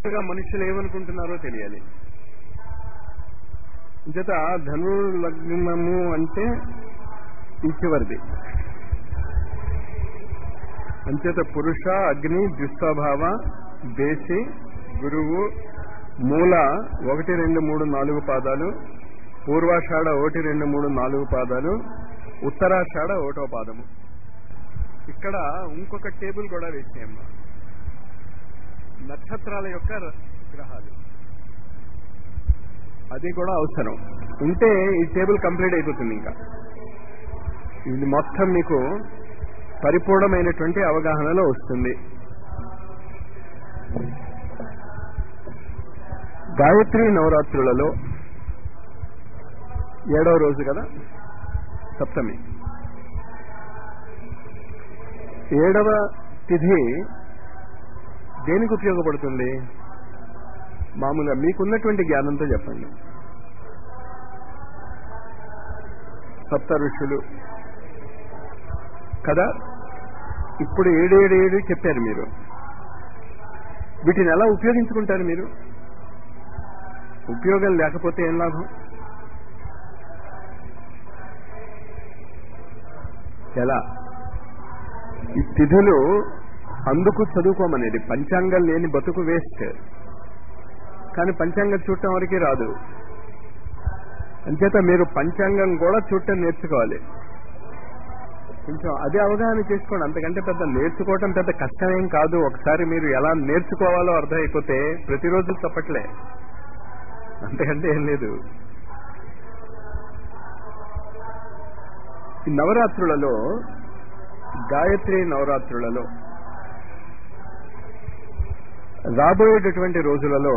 గా మనుషులు ఏమనుకుంటున్నారో తెలియాలి చేత ధను లగ్నము అంటే ఈ చివరిది అంచేత పురుష అగ్ని ద్విస్వభావ దేశి గురువు మూల ఒకటి రెండు మూడు నాలుగు పాదాలు పూర్వాషాఢ ఒకటి రెండు మూడు నాలుగు పాదాలు ఉత్తరాషాఢ ఒకటో పాదము ఇక్కడ ఇంకొక టేబుల్ కూడా వేసేయమ్మా నక్షత్రాల యొక్క గ్రహాలు అది కూడా అవసరం ఉంటే ఈ టేబుల్ కంప్లీట్ అయిపోతుంది ఇంకా ఇది మొత్తం మీకు పరిపూర్ణమైనటువంటి అవగాహనలో వస్తుంది గాయత్రి నవరాత్రులలో ఏడవ రోజు కదా సప్తమి ఏడవ తిథి దేనికి ఉపయోగపడుతుంది మామూలుగా మీకున్నటువంటి జ్ఞానంతో చెప్పండి సప్త ఋషులు కదా ఇప్పుడు ఏడేడు ఏడు చెప్పారు మీరు వీటిని ఎలా ఉపయోగించుకుంటారు మీరు ఉపయోగం లేకపోతే ఏం లాభం ఎలా ఈ తిథులు అందుకు చదువుకోమనేది పంచాంగం లేని బతుకు వేస్ట్ కానీ పంచాంగం చూడటం వరకు రాదు అంచేత మీరు పంచాంగం కూడా చూడటం నేర్చుకోవాలి కొంచెం అదే అవగాహన చేసుకోండి అంతకంటే పెద్ద నేర్చుకోవటం పెద్ద కష్టమేం కాదు ఒకసారి మీరు ఎలా నేర్చుకోవాలో అర్థమైపోతే ప్రతిరోజు తప్పట్లే అంతకంటే ఏం లేదు ఈ నవరాత్రులలో గాయత్రి నవరాత్రులలో రాబోయేటటువంటి రోజులలో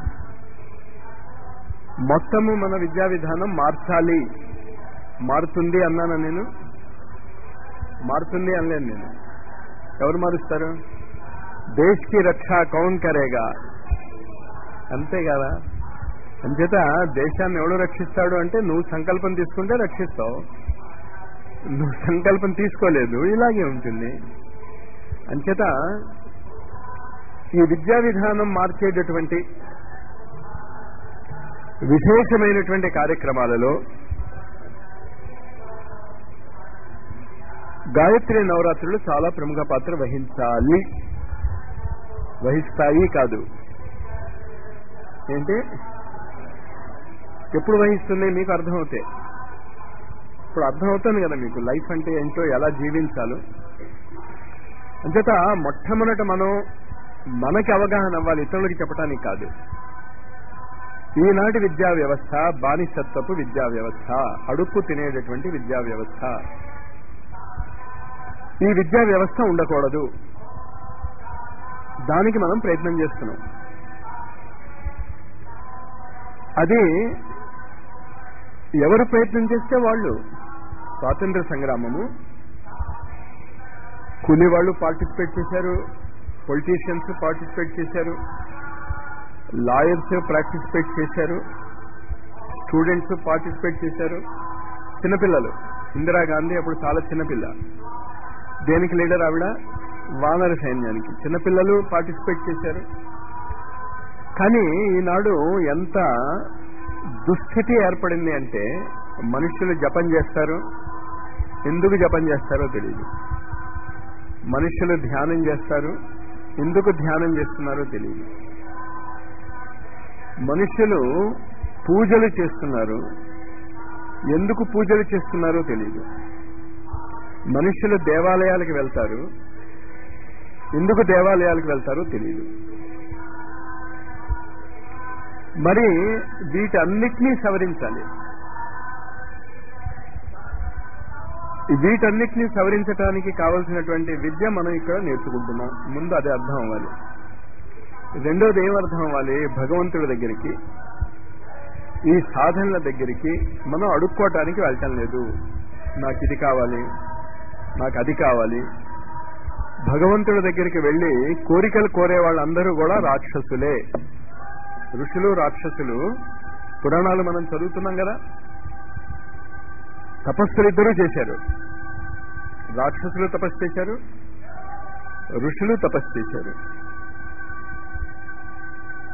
మొత్తము మన విద్యా విధానం మార్చాలి మారుతుంది అన్నాను నేను మారుతుంది అనలేను నేను ఎవరు మారుస్తారు దేశ్ కి రక్ష కౌన్ కరేగా అంతే కదా అంచేత దేశాన్ని ఎవడు రక్షిస్తాడు అంటే నువ్వు సంకల్పం తీసుకుంటే రక్షిస్తావు నువ్వు సంకల్పం తీసుకోలేదు ఇలాగే ఉంటుంది అంచేత ఈ విద్యా విధానం మార్చేటటువంటి విశేషమైనటువంటి కార్యక్రమాలలో గాయత్రి నవరాత్రులు చాలా ప్రముఖ పాత్ర వహించాలి వహిస్తాయి కాదు ఏంటి ఎప్పుడు వహిస్తుంది మీకు అర్థమవుతాయి ఇప్పుడు అర్థమవుతుంది కదా మీకు లైఫ్ అంటే ఏంటో ఎలా జీవించాలో అంచేత మొట్టమొదట మనం మనకి అవగాహన అవ్వాలి ఇతరులకి చెప్పడానికి కాదు ఈనాటి విద్యా వ్యవస్థ బానిసత్వపు విద్యా వ్యవస్థ అడుక్కు తినేటటువంటి విద్యా వ్యవస్థ ఈ విద్యా వ్యవస్థ ఉండకూడదు దానికి మనం ప్రయత్నం చేస్తున్నాం అది ఎవరు ప్రయత్నం చేస్తే వాళ్ళు స్వాతంత్ర సంగ్రామము కూలీ వాళ్ళు పార్టిసిపేట్ చేశారు పొలిటీషియన్స్ పార్టిసిపేట్ చేశారు లాయర్స్ పార్టిసిపేట్ చేశారు స్టూడెంట్స్ పార్టిసిపేట్ చేశారు చిన్నపిల్లలు ఇందిరాగాంధీ అప్పుడు చాలా చిన్నపిల్ల దేనికి లీడర్ ఆవిడ వానర సైన్యానికి చిన్నపిల్లలు పార్టిసిపేట్ చేశారు కానీ ఈనాడు ఎంత దుస్థితి ఏర్పడింది అంటే మనుషులు జపం చేస్తారు ఎందుకు జపం చేస్తారో తెలియదు మనుషులు ధ్యానం చేస్తారు ఎందుకు ధ్యానం చేస్తున్నారో తెలియదు మనుషులు పూజలు చేస్తున్నారు ఎందుకు పూజలు చేస్తున్నారో తెలియదు మనుషులు దేవాలయాలకు వెళ్తారు ఎందుకు దేవాలయాలకు వెళ్తారో తెలియదు మరి వీటన్నిటినీ సవరించాలి వీటన్నిటినీ సవరించడానికి కావలసినటువంటి విద్య మనం ఇక్కడ నేర్చుకుంటున్నాం ముందు అది అర్థం అవ్వాలి రెండోది ఏం అర్థం అవ్వాలి భగవంతుడి దగ్గరికి ఈ సాధనల దగ్గరికి మనం అడుక్కోవటానికి వెళ్ళటం లేదు నాకు ఇది కావాలి నాకు అది కావాలి భగవంతుడి దగ్గరికి వెళ్ళి కోరికలు కోరే వాళ్ళందరూ కూడా రాక్షసులే ఋషులు రాక్షసులు పురాణాలు మనం చదువుతున్నాం కదా తపస్సులు ఇద్దరూ చేశారు రాక్షసులు తపస్సు చేశారు ఋషులు తపస్సు చేశారు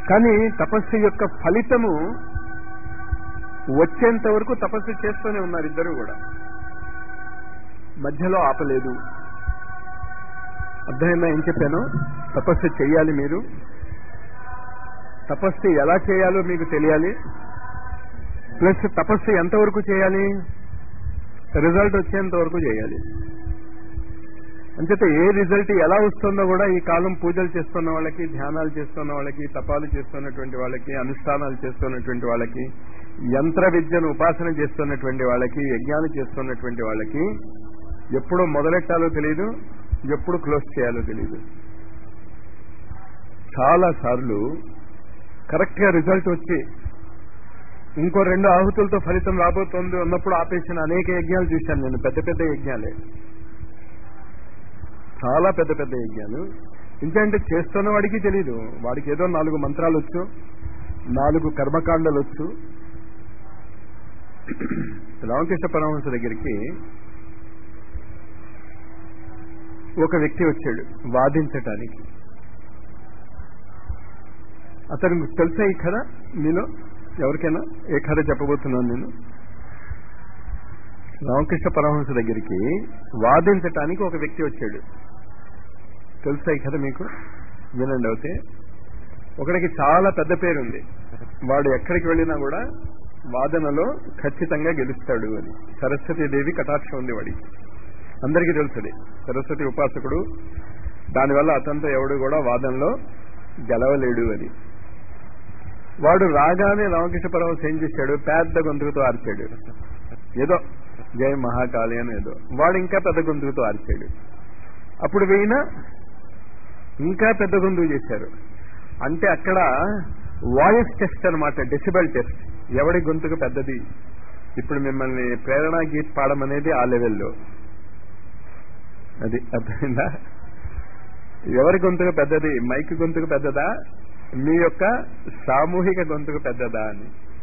కానీ తపస్సు యొక్క ఫలితము వచ్చేంత వరకు తపస్సు చేస్తూనే ఉన్నారు ఇద్దరు కూడా మధ్యలో ఆపలేదు అర్థమైందా ఏం చెప్పాను తపస్సు చెయ్యాలి మీరు తపస్సు ఎలా చేయాలో మీకు తెలియాలి ప్లస్ తపస్సు ఎంతవరకు చేయాలి రిజల్ట్ వచ్చేంత వరకు చేయాలి అంచేత ఏ రిజల్ట్ ఎలా వస్తుందో కూడా ఈ కాలం పూజలు చేస్తున్న వాళ్ళకి ధ్యానాలు చేస్తున్న వాళ్ళకి తపాలు చేస్తున్నటువంటి వాళ్ళకి అనుష్ఠానాలు చేస్తున్నటువంటి వాళ్ళకి యంత్ర విద్యను ఉపాసన చేస్తున్నటువంటి వాళ్ళకి యజ్ఞాలు చేస్తున్నటువంటి వాళ్ళకి ఎప్పుడు మొదలెట్టాలో తెలియదు ఎప్పుడు క్లోజ్ చేయాలో తెలియదు చాలా సార్లు కరెక్ట్ గా రిజల్ట్ వచ్చి ఇంకో రెండు ఆహుతులతో ఫలితం రాబోతోంది ఉన్నప్పుడు ఆపేసిన అనేక యజ్ఞాలు చూశాను నేను పెద్ద పెద్ద యజ్ఞాలే చాలా పెద్ద పెద్ద యజ్ఞాలు ఇంకంటే చేస్తున్న వాడికి తెలీదు వాడికి ఏదో నాలుగు మంత్రాలు వచ్చు నాలుగు కర్మకాండలు వచ్చు రామకృష్ణ పరమహంస దగ్గరికి ఒక వ్యక్తి వచ్చాడు వాదించటానికి అతనికి తెలుసా ఈ కథ మీలో ఎవరికైనా ఏ కథ చెప్పబోతున్నాను నేను రామకృష్ణ పరమహంస దగ్గరికి వాదించటానికి ఒక వ్యక్తి వచ్చాడు తెలుసా ఈ కథ మీకు వినండి అయితే ఒకడికి చాలా పెద్ద పేరు ఉంది వాడు ఎక్కడికి వెళ్ళినా కూడా వాదనలో ఖచ్చితంగా గెలుస్తాడు అని సరస్వతీదేవి కటాక్షం ఉంది వాడికి అందరికీ తెలుసుది సరస్వతి ఉపాసకుడు దానివల్ల అతనితో ఎవడు కూడా వాదనలో గెలవలేడు అని వాడు రాగానే రామకృష్ణ పరమహంస ఏం చేశాడు పెద్ద గొంతుకుతో ఆర్చాడు ఏదో జయ మహాకాళి అని ఏదో వాడు ఇంకా పెద్ద గొంతుకుతో ఆర్చాడు అప్పుడు వెయిన ఇంకా పెద్ద గొంతుకు చేశారు అంటే అక్కడ వాయిస్ టెస్ట్ అనమాట డెసిబల్ టెస్ట్ ఎవడి గొంతుకు పెద్దది ఇప్పుడు మిమ్మల్ని ప్రేరణా గీత్ పాడమనేది ఆ లెవెల్లో అది అర్థమైందా ఎవరి గొంతుకు పెద్దది మైక్ గొంతుకు పెద్దదా మీ యొక్క సామూహిక గొంతుకు పెద్దదా అని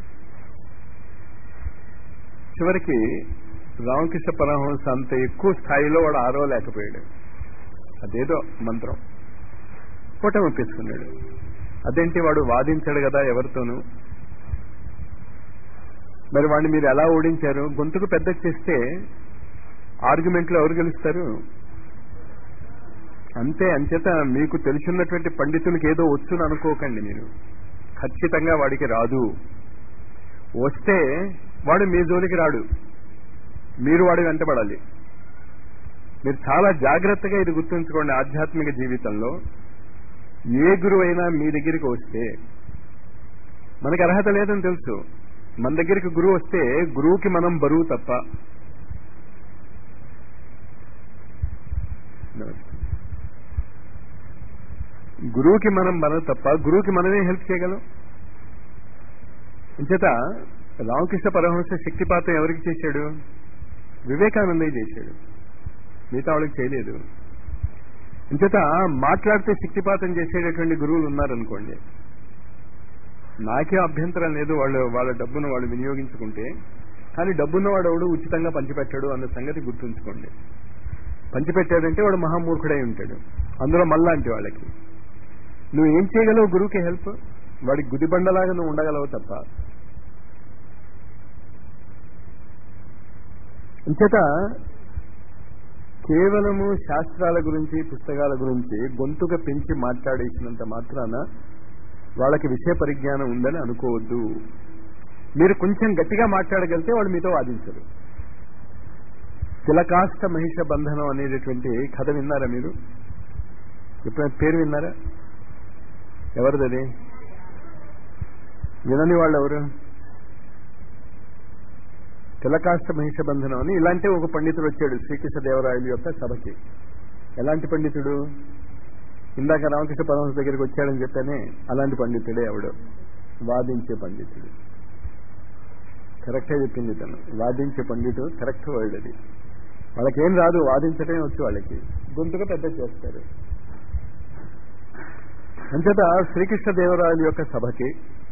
చివరికి రామకృష్ణ పరమహంస అంత ఎక్కువ స్థాయిలో వాడు ఆరోలేకపోయాడు అదేదో మంత్రం పొటం ఒప్పేసుకున్నాడు అదేంటి వాడు వాదించాడు కదా ఎవరితోనూ మరి వాడిని మీరు ఎలా ఓడించారు గొంతుకు పెద్ద చేస్తే ఆర్గ్యుమెంట్లో ఎవరు గెలుస్తారు అంతే అంచేత మీకు తెలిసినటువంటి పండితునికి ఏదో వచ్చును అనుకోకండి మీరు ఖచ్చితంగా వాడికి రాదు వస్తే వాడు మీ జోలికి రాడు మీరు వాడి వెంటబడాలి మీరు చాలా జాగ్రత్తగా ఇది గుర్తుంచుకోండి ఆధ్యాత్మిక జీవితంలో ఏ గురువు అయినా మీ దగ్గరికి వస్తే మనకి అర్హత లేదని తెలుసు మన దగ్గరికి గురువు వస్తే గురువుకి మనం బరువు తప్ప గురువుకి మనం మనం తప్ప గురువుకి మనమే హెల్ప్ చేయగలం ఇంచేత రామకృష్ణ పరమహంస శక్తిపాతం ఎవరికి చేశాడు వివేకానందయ్య చేశాడు మిగతా వాళ్ళకి చేయలేదు ఇంచేత మాట్లాడితే శక్తిపాతం చేసేటటువంటి గురువులు ఉన్నారనుకోండి నాకే అభ్యంతరం లేదు వాళ్ళు వాళ్ళ డబ్బును వాళ్ళు వినియోగించుకుంటే కానీ డబ్బున్న వాడు ఎవడు ఉచితంగా పంచిపెట్టాడు అన్న సంగతి గుర్తుంచుకోండి పంచిపెట్టాడంటే వాడు మహామూర్ఖుడై ఉంటాడు అందులో మళ్ళాంటి వాళ్ళకి నువ్వు ఏం చేయగలవు గురువుకి హెల్ప్ వాడికి గుదిబండలాగా నువ్వు ఉండగలవు తప్ప అంచేత కేవలము శాస్త్రాల గురించి పుస్తకాల గురించి గొంతుక పెంచి మాట్లాడేసినంత మాత్రాన వాళ్ళకి విషయ పరిజ్ఞానం ఉందని అనుకోవద్దు మీరు కొంచెం గట్టిగా మాట్లాడగలిగితే వాళ్ళు మీతో వాదించరు తిలకాష్ట మహిష బంధనం అనేటటువంటి కథ విన్నారా మీరు ఎప్పుడైనా పేరు విన్నారా ఎవరిది వినని వాళ్ళు ఎవరు తిలకాష్ట మహిష బంధనం అని ఇలాంటి ఒక పండితుడు వచ్చాడు శ్రీకృష్ణ దేవరాయలు యొక్క సభకి ఎలాంటి పండితుడు ఇందాక రామకృష్ణ పరమహంస దగ్గరికి వచ్చాడని చెప్పానే అలాంటి పండితుడే ఎవడు వాదించే పండితుడు కరెక్టే చెప్పింది తను వాదించే పండితుడు కరెక్ట్ వర్డ్ అది వాళ్ళకేం రాదు వాదించటమే వచ్చు వాళ్ళకి గొంతుగా పెద్ద చేస్తారు అంచేత శ్రీకృష్ణ దేవరాయల యొక్క సభకి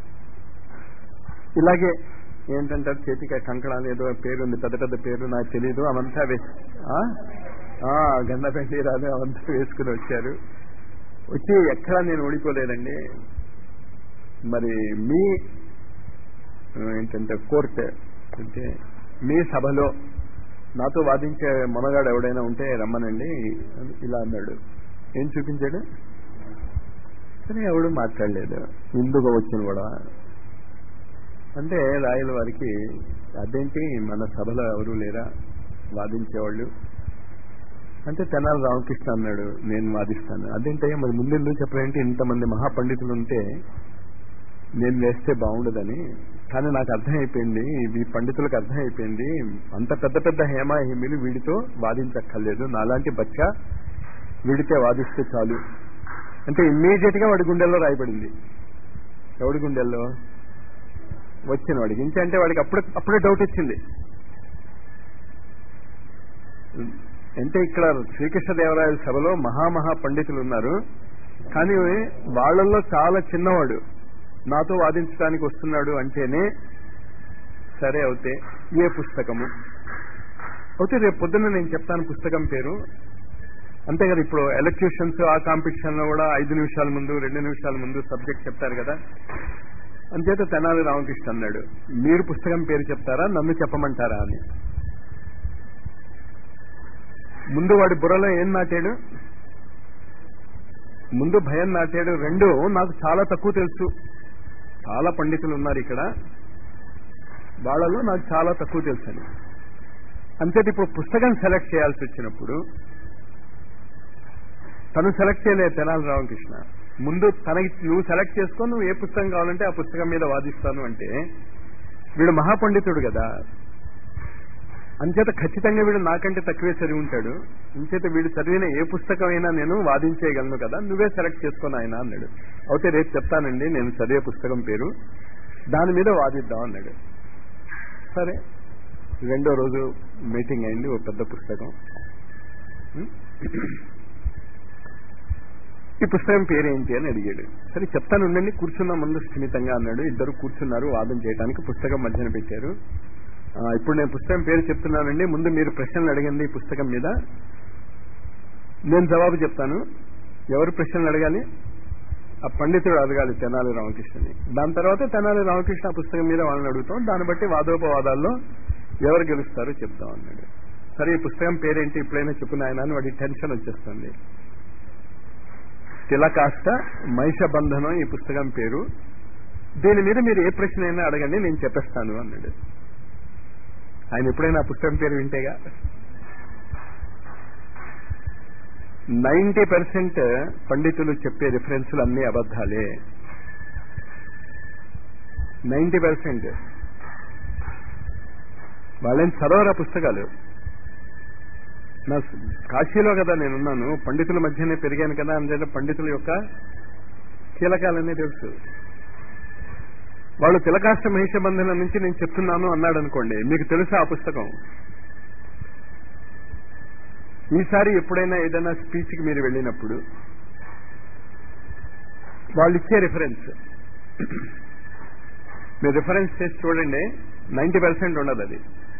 ఇలాగే ఏంటంటే చేతికి కంకణాలు ఏదో పేరుంది పెద్ద పెద్ద పేరు నాకు తెలియదు అవంతా వేసి గండపెండి రాదు అవంతా వేసుకుని వచ్చారు వచ్చి ఎక్కడా నేను ఓడిపోలేదండి మరి మీ ఆ, ఏంటంటే కోర్ట్ అంటే మీ సభలో నాతో వాదించే మొనగాడు ఎవడైనా ఉంటే రమ్మనండి అని ఇలా అన్నాడు ఏం చూపించాడు సరే ఎవడు మాట్లాడలేదు ఎందుకు వచ్చిన కూడా అంటే రాయల వారికి అదేంటి మన సభలో ఎవరు లేరా వాదించేవాళ్ళు అంటే తెనాలి రామకృష్ణ అన్నాడు నేను వాదిస్తాను అదేంటయ్యా మరి ముందు ఎందుకు చెప్పలేంటే ఇంతమంది మహాపండితులు ఉంటే నేను వేస్తే బాగుండదని కానీ నాకు అర్థమైపోయింది ఈ పండితులకు అర్థమైపోయింది అంత పెద్ద పెద్ద హేమా హేమిలు వీడితో వాదించక్కర్లేదు నాలాంటి బచ్చ వీడితే వాదిస్తే చాలు అంటే ఇమ్మీడియట్ గా వాడి గుండెల్లో రాయబడింది ఎవడి గుండెల్లో వచ్చిన వాడికి ఇంత అంటే వాడికి అప్పుడు అప్పుడే డౌట్ వచ్చింది అంటే ఇక్కడ శ్రీకృష్ణదేవరాయల సభలో మహామహా పండితులు ఉన్నారు కానీ వాళ్ళల్లో చాలా చిన్నవాడు నాతో వాదించడానికి వస్తున్నాడు అంటేనే సరే అవుతే ఏ పుస్తకము అయితే రేపు పొద్దున్న నేను చెప్తాను పుస్తకం పేరు అంతే కదా ఇప్పుడు ఎలక్ట్యూషన్స్ ఆ కాంపిటీషన్ లో కూడా ఐదు నిమిషాల ముందు రెండు నిమిషాల ముందు సబ్జెక్ట్ చెప్తారు కదా అంచేత తెనాలి రామకృష్ణ అన్నాడు మీరు పుస్తకం పేరు చెప్తారా నన్ను చెప్పమంటారా అని ముందు వాడి బుర్రలో ఏం నాటాడు ముందు భయం నాటాడు రెండు నాకు చాలా తక్కువ తెలుసు చాలా పండితులు ఉన్నారు ఇక్కడ వాళ్ళలో నాకు చాలా తక్కువ తెలుసు అని అంతేత ఇప్పుడు పుస్తకం సెలెక్ట్ చేయాల్సి వచ్చినప్పుడు తను సెలెక్ట్ చేయలేదు తెనాలి రామకృష్ణ ముందు తనకి నువ్వు సెలెక్ట్ చేసుకో నువ్వు ఏ పుస్తకం కావాలంటే ఆ పుస్తకం మీద వాదిస్తాను అంటే వీడు మహాపండితుడు కదా అంచేత ఖచ్చితంగా వీడు నాకంటే తక్కువే చదివి ఉంటాడు అంచేత వీడు చదివిన ఏ పుస్తకం అయినా నేను వాదించేయగలను కదా నువ్వే సెలెక్ట్ చేసుకొని ఆయన అన్నాడు అయితే రేపు చెప్తానండి నేను చదివే పుస్తకం పేరు దాని మీద వాదిద్దాం అన్నాడు సరే రెండో రోజు మీటింగ్ అయింది ఓ పెద్ద పుస్తకం ఈ పుస్తకం పేరేంటి అని అడిగాడు సరే చెప్తాను ఉండండి కూర్చున్న ముందు స్థిమితంగా అన్నాడు ఇద్దరు కూర్చున్నారు వాదం చేయడానికి పుస్తకం మధ్యన పెట్టారు ఆ, ఇప్పుడు నేను పుస్తకం పేరు చెప్తున్నానండి ముందు మీరు ప్రశ్నలు అడగండి ఈ పుస్తకం మీద నేను జవాబు చెప్తాను ఎవరు ప్రశ్నలు అడగాలి ఆ పండితుడు అడగాలి తెనాలి రామకృష్ణని దాని తర్వాత తెనాలి రామకృష్ణ ఆ పుస్తకం మీద వాళ్ళని అడుగుతాం దాన్ని బట్టి వాదోపవాదాల్లో ఎవరు గెలుస్తారో చెప్తాం అన్నాడు సరే ఈ పుస్తకం పేరేంటి ఇప్పుడైనా చెప్పు నాయన అని వాడి టెన్షన్ వచ్చేస్తుంది తిలకాష్ట మైషబంధనం ఈ పుస్తకం పేరు దీని మీద మీరు ఏ ప్రశ్న అయినా అడగండి నేను చెప్పేస్తాను అన్నాడు ఆయన ఎప్పుడైనా ఆ పుస్తకం పేరు వింటేగా నైంటీ పర్సెంట్ పండితులు చెప్పే రిఫరెన్సులు అన్ని అబద్ధాలే నైంటీ పర్సెంట్ వాళ్ళేం చదవరా పుస్తకాలు నా కాశీలో కదా నేనున్నాను పండితుల మధ్యనే పెరిగాను కదా అందుకే పండితుల యొక్క కీలకాలన్నీ తెలుసు వాళ్ళు తిలకాష్ట మహిష బంధనం నుంచి నేను చెప్తున్నాను అన్నాడు అనుకోండి మీకు తెలుసా ఆ పుస్తకం ఈసారి ఎప్పుడైనా ఏదైనా స్పీచ్ కి మీరు వెళ్ళినప్పుడు వాళ్ళు ఇచ్చే రిఫరెన్స్ మీరు రిఫరెన్స్ చేసి చూడండి నైంటీ పర్సెంట్ ఉండదు అది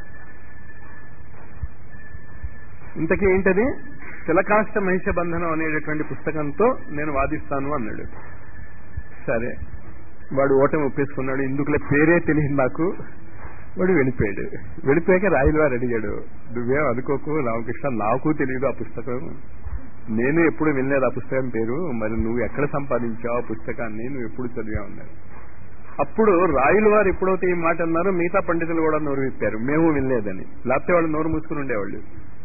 ఇంతకీ ఏంటది తిలకాష్ట మహిష బంధనం అనేటటువంటి పుస్తకంతో నేను వాదిస్తాను అన్నాడు సరే వాడు ఓటమి ఒప్పేసుకున్నాడు ఇందుకులే పేరే తెలియదు నాకు వాడు వెళ్ళిపోయాడు వెళ్ళిపోయాక రాయలు వారు అడిగాడు నువ్వేం అనుకోకు రామకృష్ణ నాకు తెలియదు ఆ పుస్తకం నేను ఎప్పుడు వినలేదు ఆ పుస్తకం పేరు మరి నువ్వు ఎక్కడ సంపాదించావు ఆ పుస్తకాన్ని నువ్వు ఎప్పుడు చదివావు అన్నాడు అప్పుడు రాయుల వారు ఎప్పుడైతే ఈ మాట అన్నారో మిగతా పండితులు కూడా నోరు విప్పారు మేము వినలేదని లేకపోతే వాళ్ళు నోరు మూసుకుని ఉండేవాళ్ళు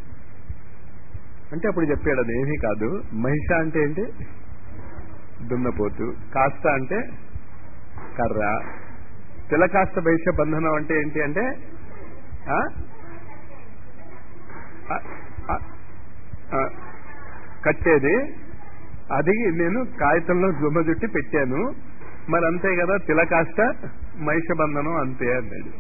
అంటే అప్పుడు చెప్పాడు అది ఏమీ కాదు మహిష అంటే ఏంటి దున్నపోతు కాస్త అంటే కర్ర తిలకాస్త భవిష్య బంధనం అంటే ఏంటి అంటే ఆ? ఆ, ఆ, ఆ, కట్టేది అది నేను కాగితంలో జుమ్మ చుట్టి పెట్టాను మరి అంతే కదా తిలకాష్ట మహిష బంధనం అంతే అన్నాడు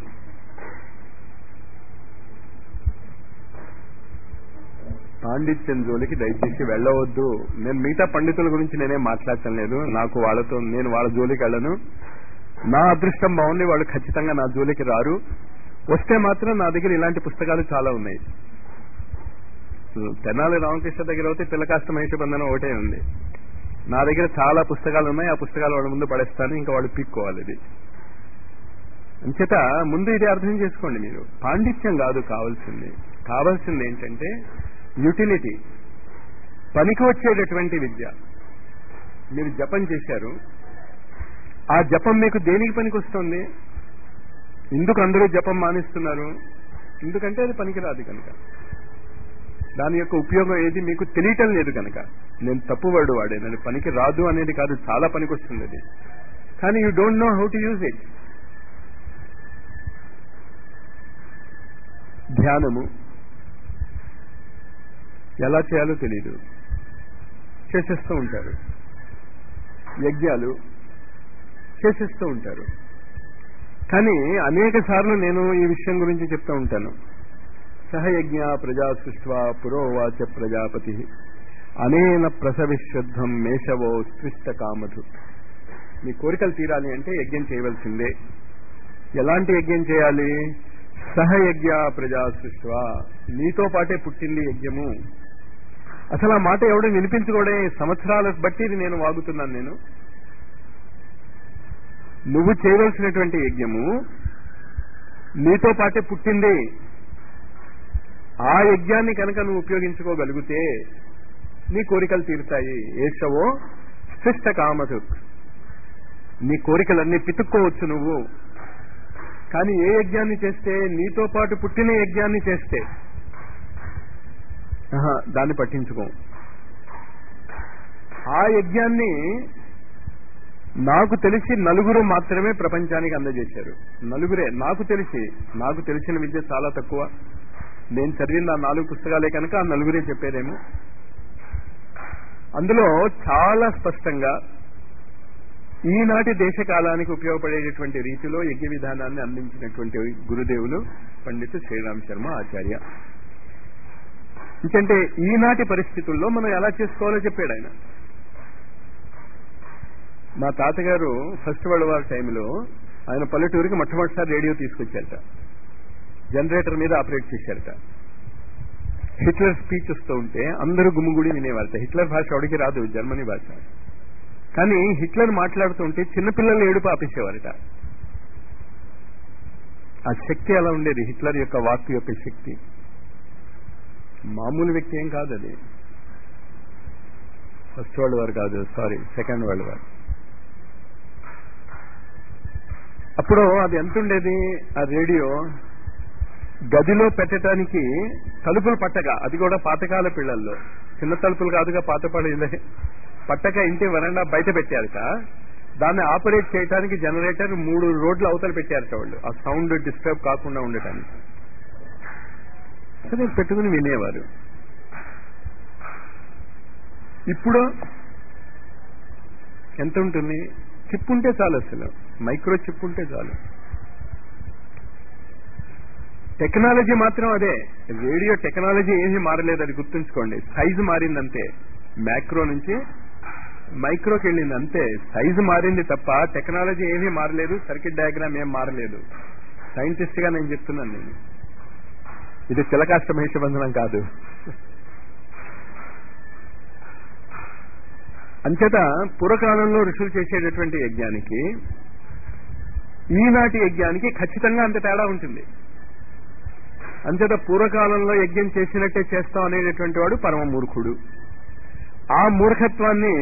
పాండిత్యం జోలికి దయచేసి వెళ్ళవద్దు నేను మిగతా పండితుల గురించి నేనేం మాట్లాడటం లేదు నాకు వాళ్ళతో నేను వాళ్ళ జోలికి వెళ్ళను నా అదృష్టం బాగుంది వాళ్ళు ఖచ్చితంగా నా జోలికి రారు వస్తే మాత్రం నా దగ్గర ఇలాంటి పుస్తకాలు చాలా ఉన్నాయి తెనాలి రామకృష్ణ దగ్గర అయితే పిల్లకాష్ట మహిష బంధనం ఒకటే ఉంది నా దగ్గర చాలా పుస్తకాలు ఉన్నాయి ఆ పుస్తకాలు వాళ్ళ ముందు పడేస్తాను ఇంకా వాళ్ళు పీక్కోవాలి ఇది అంచేత ముందు ఇది అర్థం చేసుకోండి మీరు పాండిత్యం కాదు కావాల్సింది కావాల్సింది ఏంటంటే యూటిలిటీ పనికి వచ్చేటటువంటి విద్య మీరు జపం చేశారు ఆ జపం మీకు దేనికి పనికి వస్తుంది ఎందుకు అందరూ జపం మానేస్తున్నారు ఎందుకంటే అది పనికిరాదు కనుక దాని యొక్క ఉపయోగం ఏది మీకు తెలియటం లేదు కనుక నేను తప్పు వర్డ్ వాడాను అది పనికి రాదు అనేది కాదు చాలా పనికి వస్తుంది అది కానీ you don't know how to use it ధ్యానము ఎలా చేయాలో తెలియదు చేసేస్తూ ఉంటారు యజ్ఞాలు చేసేస్తూ ఉంటారు కానీ అనేక సార్లు నేను ఈ విషయం గురించి చెప్తూ ఉంటాను సహయజ్ఞ ప్రజా సృష్వా పురోవాచ ప్రజాపతి అనేన ప్రసవిశ్వద్ధం మేషవో స్పృష్ట కామధు మీ కోరికలు తీరాలి అంటే యజ్ఞం చేయవలసిందే ఎలాంటి యజ్ఞం చేయాలి సహయజ్ఞ ప్రజా సృష్వా నీతో పాటే పుట్టింది యజ్ఞము అసలు ఆ మాట ఎవడో వినిపించుకోవడే సంవత్సరాల బట్టి ఇది నేను వాగుతున్నాను నేను నువ్వు చేయవలసినటువంటి యజ్ఞము నీతో పాటే పుట్టింది ఆ యజ్ఞాన్ని కనుక నువ్వు ఉపయోగించుకోగలిగితే నీ కోరికలు తీరుతాయి ఏషవో శిష్ట కామధు నీ కోరికలన్నీ పితుక్కోవచ్చు నువ్వు కానీ ఏ యజ్ఞాన్ని చేస్తే నీతో పాటు పుట్టిన యజ్ఞాన్ని చేస్తే ఆహా, దాన్ని పట్టించుకో ఆ యజ్ఞాన్ని నాకు తెలిసి నలుగురు మాత్రమే ప్రపంచానికి అందజేశారు నలుగురే నాకు తెలిసి నాకు తెలిసిన విద్య చాలా తక్కువ నేను చదివిన ఆ నాలుగు పుస్తకాలే కనుక ఆ నలుగురే చెప్పేదేమో అందులో చాలా స్పష్టంగా ఈనాటి దేశ కాలానికి ఉపయోగపడేటటువంటి రీతిలో యజ్ఞ విధానాన్ని అందించినటువంటి గురుదేవులు పండిత్ శ్రీరామ్ శర్మ ఆచార్య ఎందుకంటే ఈనాటి పరిస్థితుల్లో మనం ఎలా చేసుకోవాలో చెప్పాడు ఆయన మా తాతగారు ఫస్ట్ వరల్డ్ వార్ టైంలో ఆయన పల్లెటూరికి మొట్టమొదటిసారి రేడియో తీసుకొచ్చారట జనరేటర్ మీద ఆపరేట్ చేశారట హిట్లర్ స్పీచ్ వస్తూ ఉంటే అందరూ గుమ్ముగుడి వినేవారట హిట్లర్ భాష ఎవడికి రాదు జర్మనీ భాష కానీ హిట్లర్ మాట్లాడుతుంటే చిన్నపిల్లలు ఏడుపు ఆపేసేవారట ఆ శక్తి అలా ఉండేది హిట్లర్ యొక్క వాక్ యొక్క శక్తి మామూలు వ్యక్తి ఏం కాదు అది ఫస్ట్ వరల్డ్ వార్ కాదు సారీ సెకండ్ వరల్డ్ వార్ అప్పుడు అది ఎంత ఉండేది ఆ రేడియో గదిలో పెట్టడానికి తలుపులు పట్టక అది కూడా పాతకాల పిల్లల్లో చిన్న తలుపులు కాదుగా పాత పడేదే పట్టక ఇంటి వరండా బయట పెట్టారట దాన్ని ఆపరేట్ చేయడానికి జనరేటర్ మూడు రోడ్లు అవతల పెట్టారట వాళ్ళు ఆ సౌండ్ డిస్టర్బ్ కాకుండా ఉండటానికి సరే పెట్టుకుని వినేవారు ఇప్పుడు ఎంత ఉంటుంది చిప్ ఉంటే చాలు అసలు మైక్రో చిప్ ఉంటే చాలు టెక్నాలజీ మాత్రం అదే రేడియో టెక్నాలజీ ఏమీ మారలేదు అది గుర్తుంచుకోండి సైజు మారిందంతే మ్యాక్రో నుంచి మైక్రోకి వెళ్ళింది అంతే సైజు మారింది తప్ప టెక్నాలజీ ఏమీ మారలేదు సర్కిట్ డయాగ్రామ్ ఏం మారలేదు సైంటిస్ట్ గా నేను చెప్తున్నాను నేను ఇది చిలకాష్ట మహిషబంధనం కాదు అంచేత పూర్వకాలంలో ఋషులు చేసేటటువంటి యజ్ఞానికి ఈనాటి యజ్ఞానికి ఖచ్చితంగా అంత తేడా ఉంటుంది అంచేత పూర్వకాలంలో యజ్ఞం చేసినట్టే చేస్తాం అనేటటువంటి వాడు పరమ మూర్ఖుడు ఆ మూర్ఖత్వాన్ని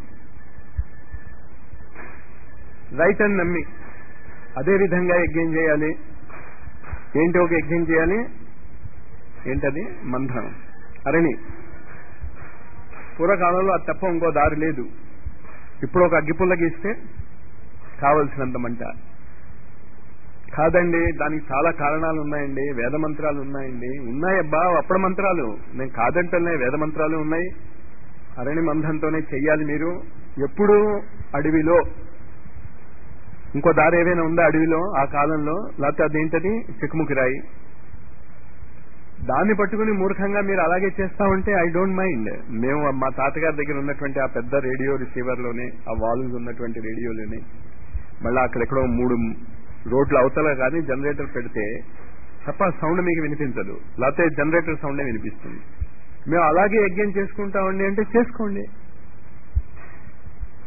రైట్ అని నమ్మి అదే విధంగా యజ్ఞం చేయాలి ఏంటి ఒక యజ్ఞం చేయాలి ఏంటది మంథనం అరణి పూర్వకాలంలో అది తప్ప ఇంకో దారి లేదు ఇప్పుడు ఒక అగ్గిపుల్ల గీస్తే కావలసినంత మంట కాదండి దానికి చాలా కారణాలు ఉన్నాయండి వేద మంత్రాలు ఉన్నాయండి ఉన్నాయబ్బా అప్పటి మంత్రాలు నేను కాదంటలే వేద మంత్రాలు ఉన్నాయి అరణి మంధంతోనే చెయ్యాలి మీరు ఎప్పుడు అడవిలో ఇంకో దారి ఏదైనా ఉందా అడవిలో ఆ కాలంలో లేకపోతే అదేంటది చిక్కుముకి రాయి దాన్ని పట్టుకుని మూర్ఖంగా మీరు అలాగే చేస్తా ఉంటే ఐ డోంట్ మైండ్ మేము మా తాతగారి దగ్గర ఉన్నటువంటి ఆ పెద్ద రేడియో రిసీవర్ లోనే ఆ వాల్వ్స్ ఉన్నటువంటి రేడియోలోనే మళ్ళీ అక్కడెక్కడో మూడు రోడ్ల అవతల కానీ జనరేటర్ పెడితే తప్ప సౌండ్ మీకు వినిపించదు లేకపోతే జనరేటర్ సౌండే వినిపిస్తుంది మేము అలాగే యజ్ఞం చేసుకుంటామండి అంటే చేసుకోండి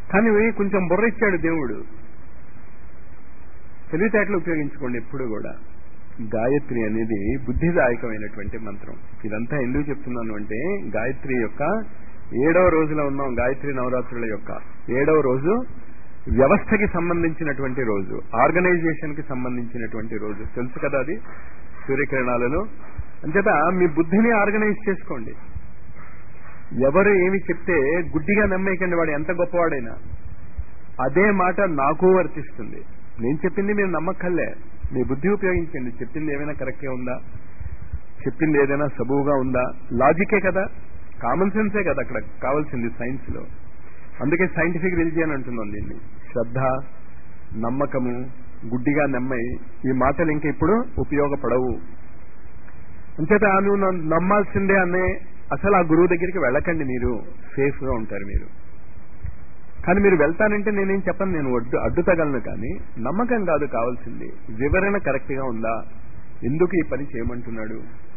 కానీ కొంచెం బుర్ర ఇచ్చాడు దేవుడు తెలివితేటలు ఉపయోగించుకోండి ఎప్పుడు కూడా గాయత్రి అనేది బుద్ధిదాయకమైనటువంటి మంత్రం ఇదంతా ఎందుకు చెప్తున్నాను అంటే గాయత్రి యొక్క ఏడవ రోజులో ఉన్నాం గాయత్రి నవరాత్రుల యొక్క ఏడవ రోజు వ్యవస్థకి సంబంధించినటువంటి రోజు ఆర్గనైజేషన్ కి సంబంధించినటువంటి రోజు తెలుసు కదా అది సూర్యకిరణాలలో అంచేత మీ బుద్ధిని ఆర్గనైజ్ చేసుకోండి ఎవరు ఏమి చెప్తే గుడ్డిగా నమ్మేయకండి వాడు ఎంత గొప్పవాడైనా అదే మాట నాకు వర్తిస్తుంది నేను చెప్పింది మీరు నమ్మక్కర్లే మీ బుద్ధి ఉపయోగించండి చెప్పింది ఏమైనా కరెక్ట్గా ఉందా చెప్పింది ఏదైనా సబువుగా ఉందా లాజికే కదా కామన్ సెన్సే కదా అక్కడ కావాల్సింది సైన్స్ లో అందుకే సైంటిఫిక్ రిలిజియన్ అంటున్నాం దీన్ని శ్రద్ధ నమ్మకము గుడ్డిగా నమ్మై ఈ మాటలు ఇంక ఇప్పుడు ఉపయోగపడవు అంచేత నువ్వు నన్ను నమ్మాల్సిందే అనే అసలు ఆ గురువు దగ్గరికి వెళ్ళకండి మీరు సేఫ్ గా ఉంటారు మీరు కానీ మీరు వెళ్తానంటే నేనేం చెప్పను నేను అడ్డు అడ్డుతగలను కానీ నమ్మకం కాదు కావాల్సింది వివరణ కరెక్ట్ గా ఉందా ఎందుకు ఈ పని చేయమంటున్నాడు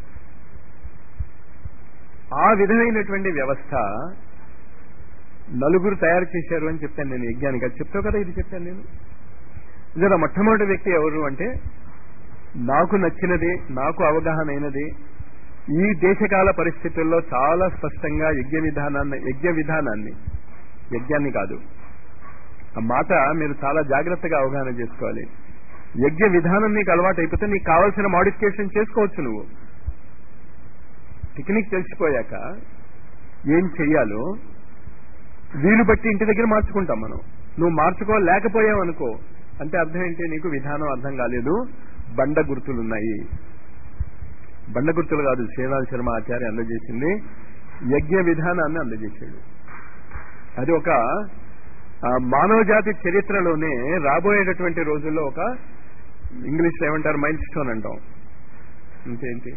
ఆ విధమైనటువంటి వ్యవస్థ నలుగురు తయారు చేశారు అని చెప్పాను నేను యజ్ఞానికి అది చెప్తావు కదా ఇది చెప్పాను నేను ఇదే మొట్టమొదటి వ్యక్తి ఎవరు అంటే నాకు నచ్చినది నాకు అవగాహన అయినది ఈ దేశకాల పరిస్థితుల్లో చాలా స్పష్టంగా యజ్ఞ విధానాన్ని యజ్ఞ విధానాన్ని యజ్ఞాన్ని కాదు ఆ మాట మీరు చాలా జాగ్రత్తగా అవగాహన చేసుకోవాలి యజ్ఞ విధానం నీకు అలవాటు అయిపోతే నీకు కావాల్సిన మాడిఫికేషన్ చేసుకోవచ్చు నువ్వు టెక్నిక్ తెలిసిపోయాక ఏం చెయ్యాలో వీలు బట్టి ఇంటి దగ్గర మార్చుకుంటాం మనం నువ్వు మార్చుకోలేకపోయావు అనుకో అంటే అర్థం ఏంటి నీకు విధానం అర్థం కాలేదు బండ గుర్తులున్నాయి బండ గుర్తులు కాదు శ్రీనాథ్ శర్మ ఆచార్య అందజేసింది యజ్ఞ విధానాన్ని అందజేశాడు అది ఒక మానవ జాతి చరిత్రలోనే రాబోయేటటువంటి రోజుల్లో ఒక ఇంగ్లీష్ లో ఏమంటారు మైల్ స్టోన్ అంటాం ఇంకేంటి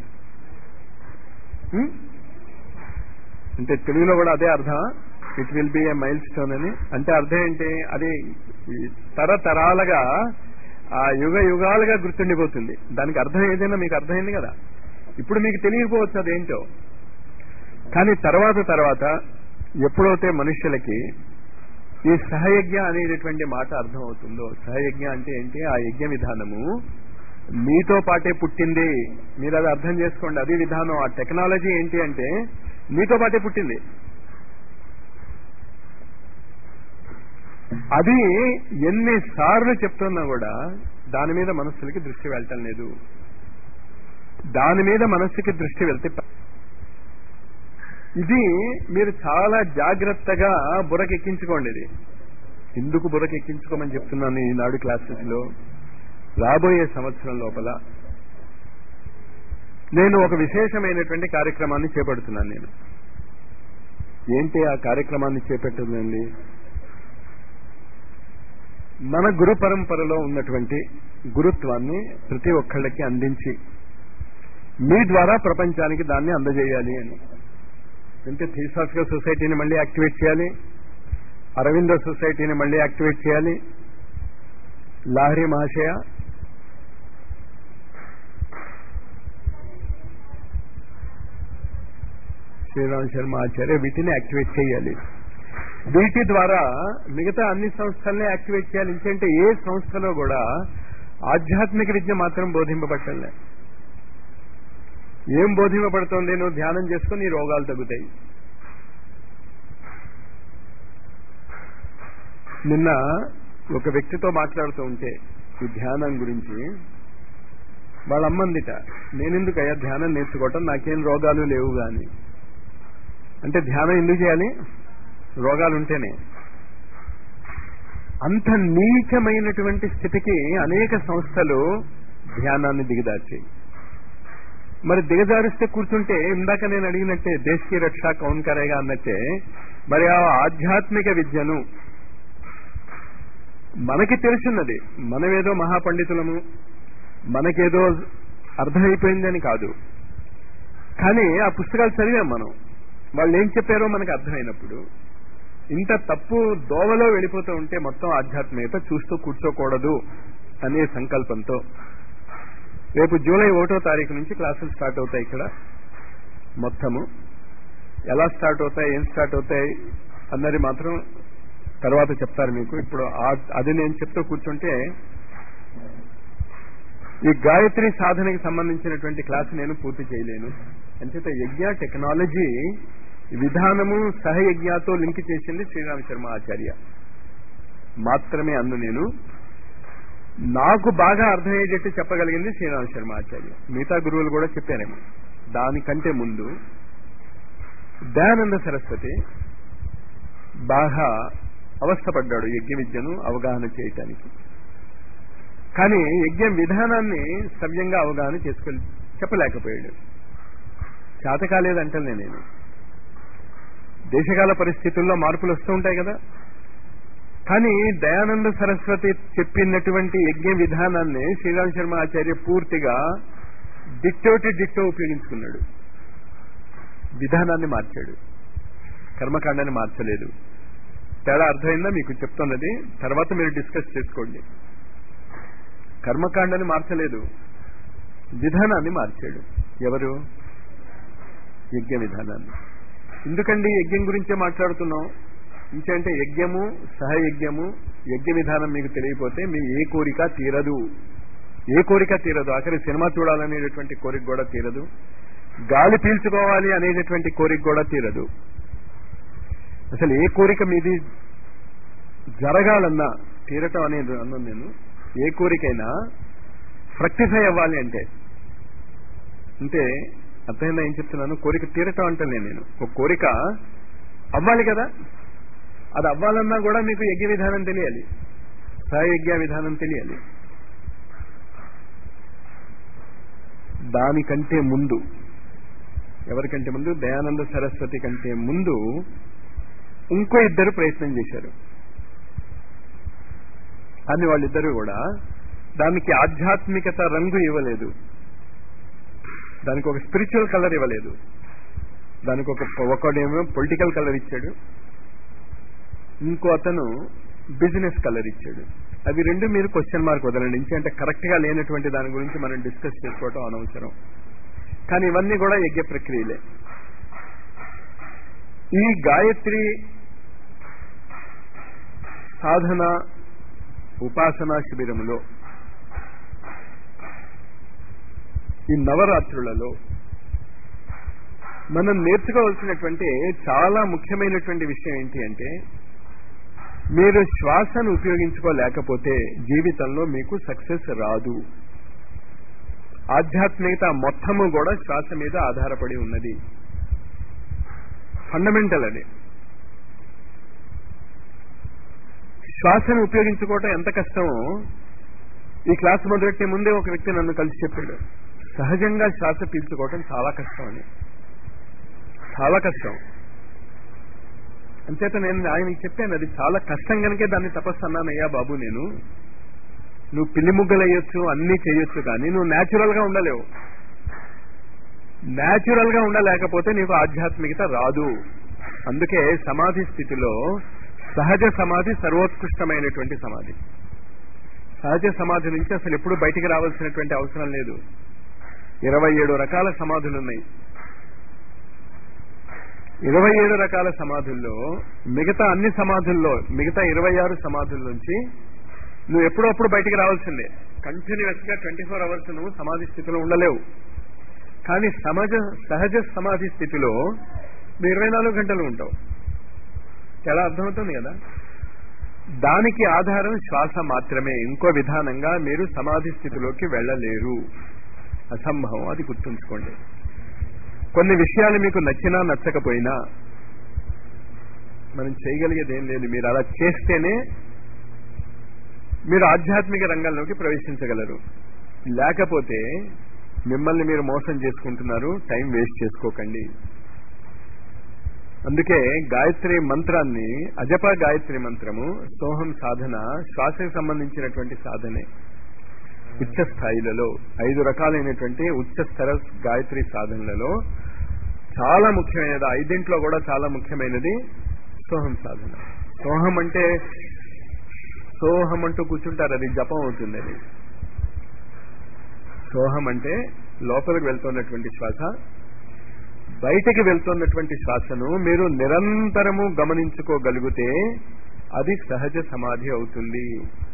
అంటే తెలుగులో కూడా అదే అర్థం it will be a milestone అని అంటే అర్థం ఏంటి అది తరతరాలుగా ఆ యుగ యుగాలుగా గుర్తుండిపోతుంది దానికి అర్థం ఏదైనా మీకు అర్థమైంది కదా ఇప్పుడు మీకు తెలియకపోవచ్చు అదేంటో కానీ తర్వాత తర్వాత ఎప్పుడైతే మనుషులకి ఈ సహయజ్ఞ అనేటటువంటి మాట అర్థం అవుతుందో సహయజ్ఞ అంటే ఏంటి ఆ యజ్ఞ విధానము మీతో పాటే పుట్టింది మీరు అది అర్థం చేసుకోండి అది విధానం ఆ టెక్నాలజీ ఏంటి అంటే మీతో పాటే పుట్టింది అది ఎన్నిసార్లు చెప్తున్నా కూడా దాని మీద మనస్సులకి దృష్టి వెళ్ళటం లేదు దాని మీద మనస్సుకి దృష్టి వెళ్తే ఇది మీరు చాలా జాగ్రత్తగా బురకెక్కించుకోండి ఇది ఎందుకు బురకెక్కించుకోమని చెప్తున్నాను ఈనాడు క్లాసెస్ లో రాబోయే సంవత్సరం లోపల నేను ఒక విశేషమైనటువంటి కార్యక్రమాన్ని చేపడుతున్నాను నేను ఏంటి ఆ కార్యక్రమాన్ని చేపట్టిందండి మన గురు పరంపరలో ఉన్నటువంటి గురుత్వాన్ని ప్రతి ఒక్కళ్ళకి అందించి మీ ద్వారా ప్రపంచానికి దాన్ని అందజేయాలి అని అంటే థియోసాఫికల్ సొసైటీని మళ్ళీ యాక్టివేట్ చేయాలి అరవిందో సొసైటీని మళ్ళీ యాక్టివేట్ చేయాలి లాహరి మహాశయ శ్రీరామ్ శర్మ ఆచార్య వీటిని యాక్టివేట్ చేయాలి వీటి ద్వారా మిగతా అన్ని సంస్థల్ని యాక్టివేట్ చేయాలి ఎందుకంటే ఏ సంస్థలో కూడా ఆధ్యాత్మిక విద్య మాత్రం బోధింపబట్టలే ఏం బోధింపబడుతోంది నువ్వు ధ్యానం చేసుకుని నీ రోగాలు తగ్గుతాయి నిన్న ఒక వ్యక్తితో మాట్లాడుతూ ఉంటే ఈ ధ్యానం గురించి వాళ్ళ అమ్మందిట నేనెందుకు అయ్యా ధ్యానం నేర్చుకోవటం నాకేం రోగాలు లేవు గాని అంటే ధ్యానం ఎందుకు చేయాలి రోగాలు ఉంటేనే అంత నీచమైనటువంటి స్థితికి అనేక సంస్థలు ధ్యానాన్ని దిగదార్చాయి మరి దిగజారిస్తే కూర్చుంటే ఇందాక నేను అడిగినట్టే దేశీ రక్ష కౌన్ కరేగా అన్నట్టే మరి ఆ ఆధ్యాత్మిక విద్యను మనకి తెలుసున్నది మనమేదో మహాపండితులము మనకేదో అర్థమైపోయిందని కాదు కానీ ఆ పుస్తకాలు చదివాం మనం వాళ్ళు ఏం చెప్పారో మనకు అర్థమైనప్పుడు ఇంత తప్పు దోవలో వెళ్ళిపోతూ ఉంటే మొత్తం ఆధ్యాత్మికత చూస్తూ కూర్చోకూడదు అనే సంకల్పంతో రేపు జూలై ఒకటో తారీఖు నుంచి క్లాసులు స్టార్ట్ అవుతాయి ఇక్కడ మొత్తము ఎలా స్టార్ట్ అవుతాయి ఏం స్టార్ట్ అవుతాయి అన్నది మాత్రం తర్వాత చెప్తారు మీకు ఇప్పుడు ఆ- అది నేను చెప్తూ కూర్చుంటే ఈ గాయత్రి సాధనకి సంబంధించినటువంటి క్లాస్ నేను పూర్తి చేయలేను అంచేత యజ్ఞ టెక్నాలజీ విధానము సహయజ్ఞతో లింక్ చేసింది శ్రీరామ శర్మ ఆచార్య మాత్రమే అందు నేను నాకు బాగా అర్థమయ్యేటట్టు చెప్పగలిగింది శ్రీరామ శర్మ ఆచార్య మిగతా గురువులు కూడా చెప్పారేమో దానికంటే ముందు దయానంద సరస్వతి బాగా అవస్థపడ్డాడు యజ్ఞ విద్యను అవగాహన చేయటానికి కానీ యజ్ఞ విధానాన్ని సవ్యంగా అవగాహన చేసుకో చెప్పలేకపోయాడు చేత కాలేదంటలే నేను దేశకాల పరిస్థితుల్లో మార్పులు వస్తూ ఉంటాయి కదా కానీ దయానంద సరస్వతి చెప్పినటువంటి యజ్ఞ విధానాన్ని శ్రీరామ్ శర్మ ఆచార్య పూర్తిగా డిట్టోటి డిట్టో ఉపయోగించుకున్నాడు విధానాన్ని మార్చాడు కర్మకాండాన్ని మార్చలేదు తేడా అర్థమైందా మీకు చెప్తున్నది తర్వాత మీరు డిస్కస్ చేసుకోండి కర్మకాండాన్ని మార్చలేదు విధానాన్ని మార్చాడు ఎవరు యజ్ఞ విధానాన్ని ఎందుకండి యజ్ఞం గురించే మాట్లాడుతున్నాం ఇంకంటే యజ్ఞము సహయజ్ఞము యజ్ఞ విధానం మీకు తెలియపోతే మీ ఏ కోరిక తీరదు ఏ కోరిక తీరదు ఆఖరి సినిమా చూడాలనేటటువంటి కోరిక కూడా తీరదు గాలి పీల్చుకోవాలి అనేటటువంటి కోరిక కూడా తీరదు అసలు ఏ కోరిక మీది జరగాలన్నా తీరటం అనేది అన్నాను నేను ఏ కోరికైనా ఫ్రక్టిఫై అవ్వాలి అంటే అంటే అర్థమైందా ఏం చెప్తున్నాను కోరిక తీరటం అంటలే నేను ఒక కోరిక అవ్వాలి కదా అది అవ్వాలన్నా కూడా మీకు యజ్ఞ విధానం తెలియాలి సహయజ్ఞ విధానం తెలియాలి దానికంటే ముందు ఎవరికంటే ముందు దయానంద సరస్వతి కంటే ముందు ఇంకో ఇద్దరు ప్రయత్నం చేశారు అని వాళ్ళిద్దరూ కూడా దానికి ఆధ్యాత్మికత రంగు ఇవ్వలేదు దానికి ఒక స్పిరిచువల్ కలర్ ఇవ్వలేదు దానికి ఒక ఒకడేమో పొలిటికల్ కలర్ ఇచ్చాడు ఇంకో అతను బిజినెస్ కలర్ ఇచ్చాడు అవి రెండు మీరు క్వశ్చన్ మార్క్ వదలండి ఇంచి అంటే కరెక్ట్ గా లేనటువంటి దాని గురించి మనం డిస్కస్ చేసుకోవటం అనవసరం కానీ ఇవన్నీ కూడా యజ్ఞ ప్రక్రియలే ఈ గాయత్రి సాధన ఉపాసనా శిబిరములో ఈ నవరాత్రులలో మనం నేర్చుకోవాల్సినటువంటి చాలా ముఖ్యమైనటువంటి విషయం ఏంటి అంటే మీరు శ్వాసను ఉపయోగించుకోలేకపోతే జీవితంలో మీకు సక్సెస్ రాదు ఆధ్యాత్మికత మొత్తము కూడా శ్వాస మీద ఆధారపడి ఉన్నది ఫండమెంటల్ అది శ్వాసను ఉపయోగించుకోవటం ఎంత కష్టమో ఈ క్లాస్ మొదలెట్టే ముందే ఒక వ్యక్తి నన్ను కలిసి చెప్పాడు సహజంగా శ్వాస పీల్చుకోవటం చాలా కష్టం అని చాలా కష్టం అంచేత నేను ఆయనకి చెప్పాను అది చాలా కష్టం కనుకే దాన్ని తపస్సు అన్నానయ్యా బాబు నేను నువ్వు పిల్లి ముగ్గలయ్యొచ్చు అన్నీ చేయొచ్చు కానీ నువ్వు న్యాచురల్ గా ఉండలేవు న్యాచురల్ గా ఉండలేకపోతే నీకు ఆధ్యాత్మికత రాదు అందుకే సమాధి స్థితిలో సహజ సమాధి సర్వోత్కృష్టమైనటువంటి సమాధి సహజ సమాధి నుంచి అసలు ఎప్పుడు బయటికి రావాల్సినటువంటి అవసరం లేదు ఇరవై ఏడు రకాల సమాధులు ఉన్నాయి ఇరవై ఏడు రకాల సమాధుల్లో మిగతా అన్ని సమాధుల్లో మిగతా ఇరవై ఆరు సమాధుల నుంచి నువ్వు ఎప్పుడప్పుడు బయటికి రావాల్సిందే కంటిన్యూస్ గా ట్వంటీ ఫోర్ అవర్స్ నువ్వు సమాధి స్థితిలో ఉండలేవు కానీ సమాజ సహజ సమాధి స్థితిలో నువ్వు ఇరవై నాలుగు గంటలు ఉంటావు చాలా అర్థమవుతుంది కదా దానికి ఆధారం శ్వాస మాత్రమే ఇంకో విధానంగా మీరు సమాధి స్థితిలోకి వెళ్ళలేరు అసంభవం అది గుర్తుంచుకోండి కొన్ని విషయాలు మీకు నచ్చినా నచ్చకపోయినా మనం చేయగలిగేది ఏం లేదు మీరు అలా చేస్తేనే మీరు ఆధ్యాత్మిక రంగంలోకి ప్రవేశించగలరు లేకపోతే మిమ్మల్ని మీరు మోసం చేసుకుంటున్నారు టైం వేస్ట్ చేసుకోకండి అందుకే గాయత్రి మంత్రాన్ని అజప గాయత్రి మంత్రము సోహం సాధన శ్వాసకు సంబంధించినటువంటి సాధనే ఉచ్చ స్థాయిలలో ఐదు రకాలైనటువంటి ఉచ్చ స్థర గాయత్రి సాధనలలో చాలా ముఖ్యమైనది ఐదింట్లో కూడా చాలా ముఖ్యమైనది సోహం సాధన సోహం అంటే సోహం అంటూ కూర్చుంటారు అది జపం అవుతుంది అది సోహం అంటే లోపలికి వెళ్తున్నటువంటి శ్వాస బయటికి వెళ్తున్నటువంటి శ్వాసను మీరు నిరంతరము గమనించుకోగలిగితే అది సహజ సమాధి అవుతుంది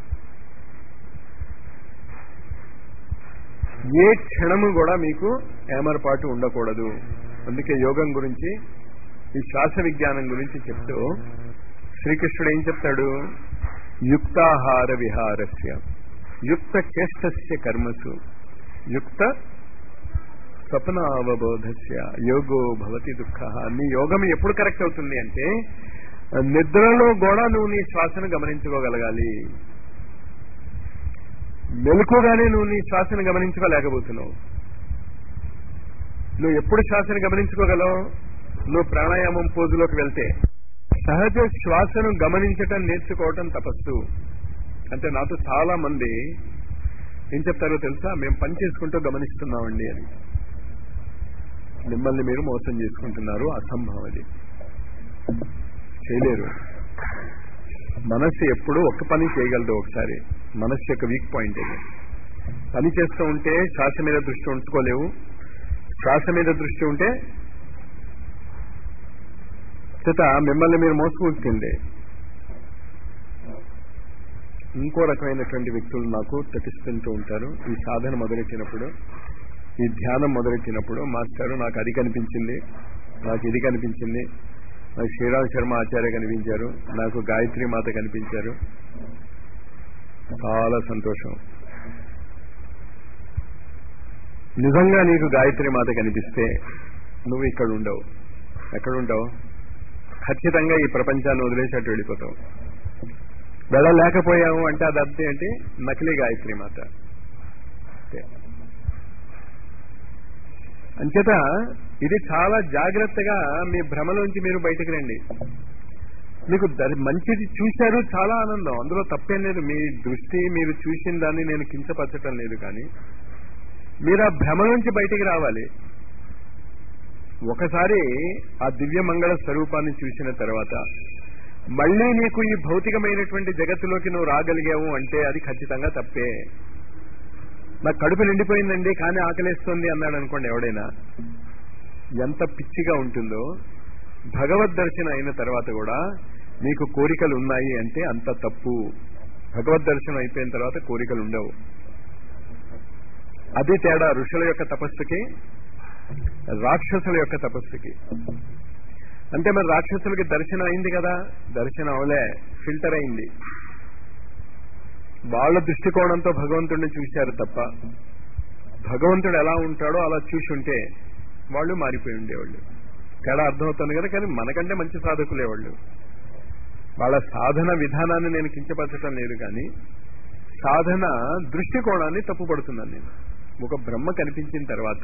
ఏ క్షణము కూడా మీకు ఏమరపాటు ఉండకూడదు అందుకే యోగం గురించి ఈ శ్వాస విజ్ఞానం గురించి చెప్తూ శ్రీకృష్ణుడు ఏం చెప్తాడు యుక్తాహార విహారస్య యుక్త చేష్టస్య కర్మసు యుక్త స్వప్నావబోధస్య యోగో భవతి దుఃఖ నీ యోగం ఎప్పుడు కరెక్ట్ అవుతుంది అంటే నిద్రలో కూడా నువ్వు నీ శ్వాసను గమనించుకోగలగాలి మెలకుగానే నువ్వు నీ శ్వాసను గమనించుకోలేకపోతున్నావు నువ్వు ఎప్పుడు శ్వాసను గమనించుకోగలవు నువ్వు ప్రాణాయామం పోజులోకి వెళ్తే సహజ శ్వాసను గమనించటం నేర్చుకోవటం తపస్సు అంటే నాతో చాలా మంది ఏం చెప్తారో తెలుసా మేము పని చేసుకుంటూ గమనిస్తున్నామండి అని మిమ్మల్ని మీరు మోసం చేసుకుంటున్నారు అసంభవం అది చేయలేరు మనస్సు ఎప్పుడు ఒక్క పని చేయగలదు ఒకసారి మనస్సు యొక్క వీక్ పాయింట్ ఇది పని చేస్తూ ఉంటే శ్వాస మీద దృష్టి ఉంచుకోలేవు శ్వాస మీద దృష్టి ఉంటే చేత మిమ్మల్ని మీరు మోసుకుంటుంది ఇంకో రకమైనటువంటి వ్యక్తులు నాకు తటిస్తుంటూ ఉంటారు ఈ సాధన మొదలెట్టినప్పుడు ఈ ధ్యానం మొదలెట్టినప్పుడు మాస్టారు నాకు అది కనిపించింది నాకు ఇది కనిపించింది నాకు శ్రీరామ్ శర్మ ఆచార్య కనిపించారు నాకు గాయత్రి మాత కనిపించారు చాలా సంతోషం నిజంగా నీకు గాయత్రి మాత కనిపిస్తే నువ్వు ఇక్కడ ఉండవు ఎక్కడ ఉండవు ఖచ్చితంగా ఈ ప్రపంచాన్ని వదిలేసి అటు వెళ్ళిపోతావు వెళ్ళలేకపోయాము అంటే అది అర్థం ఏంటి నకిలీ గాయత్రి మాత అంచేత ఇది చాలా జాగ్రత్తగా మీ భ్రమలోంచి మీరు బయటకు రండి మీకు మంచిది చూశారు చాలా ఆనందం అందులో తప్పేం లేదు మీ దృష్టి మీరు చూసిన దాన్ని నేను కించపరచటం లేదు కానీ మీరు ఆ భ్రమలోంచి బయటికి రావాలి ఒకసారి ఆ దివ్య మంగళ స్వరూపాన్ని చూసిన తర్వాత మళ్ళీ నీకు ఈ భౌతికమైనటువంటి జగత్తులోకి నువ్వు రాగలిగావు అంటే అది ఖచ్చితంగా తప్పే నాకు కడుపు నిండిపోయిందండి కానీ ఆకలేస్తుంది అన్నాడు అనుకోండి ఎవడైనా ఎంత పిచ్చిగా ఉంటుందో భగవద్ దర్శనం అయిన తర్వాత కూడా మీకు కోరికలు ఉన్నాయి అంటే అంత తప్పు భగవద్ దర్శనం అయిపోయిన తర్వాత కోరికలు ఉండవు అది తేడా ఋషుల యొక్క తపస్సుకి రాక్షసుల యొక్క తపస్సుకి అంటే మరి రాక్షసులకి దర్శనం అయింది కదా దర్శనం అవలే ఫిల్టర్ అయింది వాళ్ళ దృష్టికోణంతో భగవంతుడిని చూశారు తప్ప భగవంతుడు ఎలా ఉంటాడో అలా చూసి ఉంటే వాళ్ళు మారిపోయి ఉండేవాళ్ళు తేడా అర్థమవుతుంది కదా కానీ మనకంటే మంచి సాధకులే వాళ్ళు వాళ్ళ సాధన విధానాన్ని నేను కించపరచడం లేదు కానీ సాధన దృష్టికోణాన్ని తప్పుపడుతున్నాను నేను ఒక బ్రహ్మ కనిపించిన తర్వాత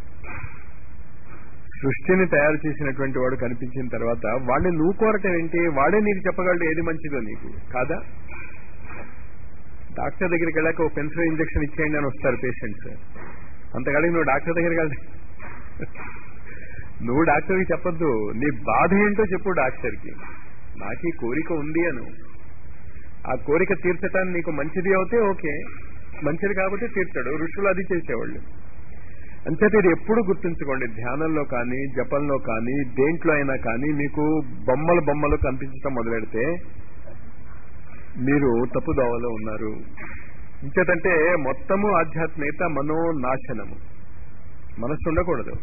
సృష్టిని తయారు చేసినటువంటి వాడు కనిపించిన తర్వాత వాడిని నువ్వు కోరటం ఏంటి వాడే నీకు చెప్పగలడు ఏది మంచిదో నీకు కాదా డాక్టర్ దగ్గరికి వెళ్ళాక ఒక పెన్సిల్ ఇంజక్షన్ ఇచ్చేయండి అని వస్తారు పేషెంట్స్ అంతకాడికి నువ్వు డాక్టర్ దగ్గరికి వెళ్ళి నువ్వు డాక్టర్కి చెప్పొద్దు నీ బాధ ఏంటో చెప్పు డాక్టర్కి నాకు ఈ కోరిక ఉంది అను ఆ కోరిక తీర్చటాన్ని నీకు మంచిది అవుతే ఓకే మంచిది కాకపోతే తీర్చాడు ఋషులు అది చేసేవాళ్ళు అంచేత ఇది ఎప్పుడు గుర్తుంచుకోండి ధ్యానంలో కానీ జపంలో కానీ దేంట్లో అయినా కానీ మీకు బొమ్మలు బొమ్మలు కనిపించడం మొదలెడితే మీరు తప్పుదోవలో ఉన్నారు ఇంచేతంటే మొత్తము ఆధ్యాత్మికత మనోనాశనము మనస్సు ఉండకూడదు